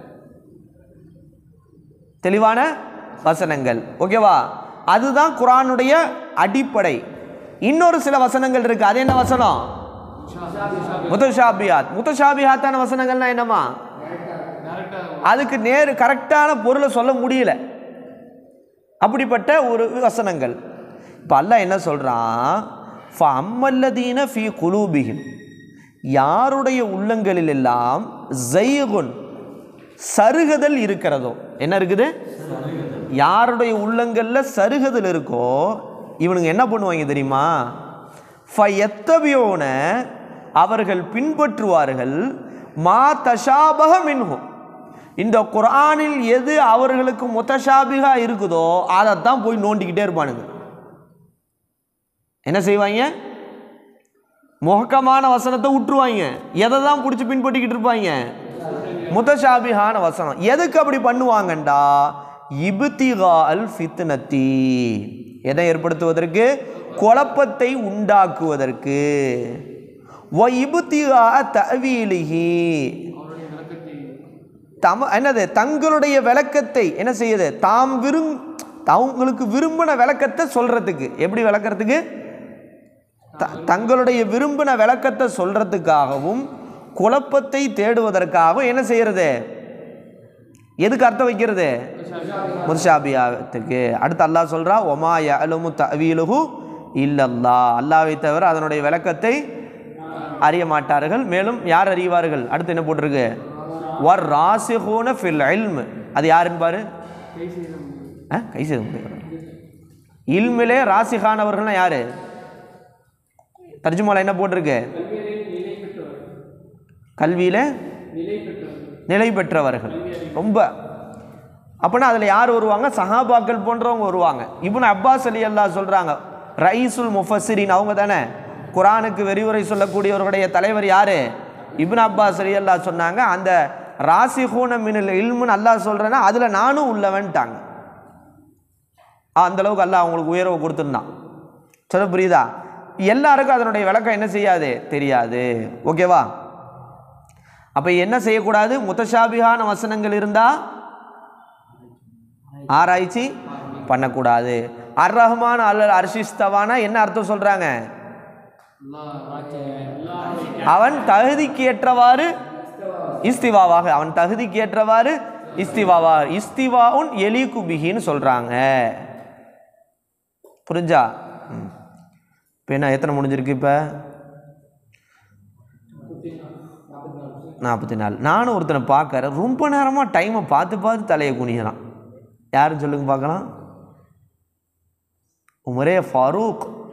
தெளிவான வசனங்கள் ஓகேவா அதுதான் குரானுடைய அடிப்படை இன்னொரு சில வசனங்கள் இருக்கு அது என்ன வசனம் முத்தஷாபியாத் முத்தஷாபியாத்தான வசனங்கள்னா என்னமா அதுக்கு நேரு கரெக்டான பொருளை சொல்ல முடியல அப்படிப்பட்ட ஒரு வசனங்கள் இப்போ அல்லாஹ் என்ன சொல்கிறான் அம்மல்லதீன ஃபி குலூபிஹிம் யாருடைய உள்ளங்களில் எல்லாம் ஜெய்குன் சருகுதல் இருக்கிறதோ என்ன இருக்குது யாருடைய உள்ளங்களில் சருகுதல் இருக்கோ இவனுங்க என்ன பண்ணுவாங்க தெரியுமா ஃபயத்தபியோன அவர்கள் பின்பற்றுவார்கள் மா தஷாபக மின்ஹும் இந்த குர்ஆனில் எது அவர்களுக்கு முத்தஷாபிகா இருக்குதோ அதைத்தான் போய் நோண்டிக்கிட்டே இருப்பானுங்க என்ன செய்வாங்க முகக்கமான வசனத்தை விட்டுருவாங்க எதை தான் பிடிச்சி பின்பற்றிக்கிட்டு இருப்பாங்க முத்தஷாபிஹான வசனம் எதுக்கு அப்படி பண்ணுவாங்கண்டா இபுத்திகா அல் ஃபித்னத்தி எதை ஏற்படுத்துவதற்கு குழப்பத்தை உண்டாக்குவதற்கு வ இபுத்திகா தவீலிஹி தம என்னது தங்களுடைய விளக்கத்தை என்ன செய்யுது தாம் விரும் அவங்களுக்கு விரும்பின விளக்கத்தை சொல்றதுக்கு எப்படி விளக்கறதுக்கு த தங்களுடைய விரும்பின விளக்கத்தை சொல்றதுக்காகவும் குழப்பத்தை தேடுவதற்காகவும் என்ன செய்யறது எதுக்கு அர்த்தம் வைக்கிறது முர்ஷாபியாத்துக்கு அடுத்து அல்லாஹ் சொல்றா ஒமா யலமு தவீலுஹு இல்லல்லா அல்லாவை தவிர அதனுடைய விளக்கத்தை அறிய மாட்டார்கள் மேலும் யார் அறிவார்கள் அடுத்து என்ன போட்டிருக்கு வர் ராசிஹூன ஃபில் இல்ம் அது யாருன்னு பாரு ஆ கை செய்த முடியும் இல்மிலே ராசிகானவர்கள்னா யாரு தர்ஜுமால என்ன போட்டிருக்கு கல்வியில நிலை பெற்றவர்கள் ரொம்ப அப்போனா அதில் யார் வருவாங்க சஹாபாக்கள் போன்றவங்க வருவாங்க இப்னு அப்பாஸ் அலி அல்லாஹ் சொல்கிறாங்க ரைசுல் முஃபஸ்ஸிரின் அவங்க தானே குரானுக்கு வெறிவுரை சொல்லக்கூடியவர்களுடைய தலைவர் யார் இப்னு அப்பாஸ் அலி அல்லாஹ் சொன்னாங்க அந்த ராசிஹூன மினில் இல்முன்னு அல்லாஹ் சொல்கிறேன்னா அதில் நானும் உள்ளவன்ட்டாங்க அந்த அளவுக்கு அல்லாஹ் அவங்களுக்கு உயர்வை கொடுத்துருந்தான் சொல்ல புரியுதா எல்லாருக்கும் அதனுடைய விளக்கம் என்ன செய்யாது தெரியாது ஓகேவா அப்போ என்ன செய்யக்கூடாது முத்தஷாபிகான வசனங்கள் இருந்தால் ஆராய்ச்சி பண்ணக்கூடாது அர் ரஹ்மான் அல் அர்ஷிஸ்தவானா என்ன அர்த்தம் சொல்கிறாங்க அவன் தகுதிக்கு ஏற்றவாறு இஸ்திவாவாக அவன் தகுதிக்கு ஏற்றவாறு இஸ்திவாவா இஸ்திவாவுன் எலிகு பிகின்னு சொல்கிறாங்க புரிஞ்சா ம். இப்போ என்ன எத்தனை முடிஞ்சிருக்கு இப்போ நாற்பத்தி நாலு நானும் ஒருத்தனை பார்க்கறேன் ரொம்ப நேரமாக டைமை பார்த்து பார்த்து தலையை குனியலாம் யாருன்னு சொல்லுங்க பார்க்கலாம் உமரே ஃபாரூக்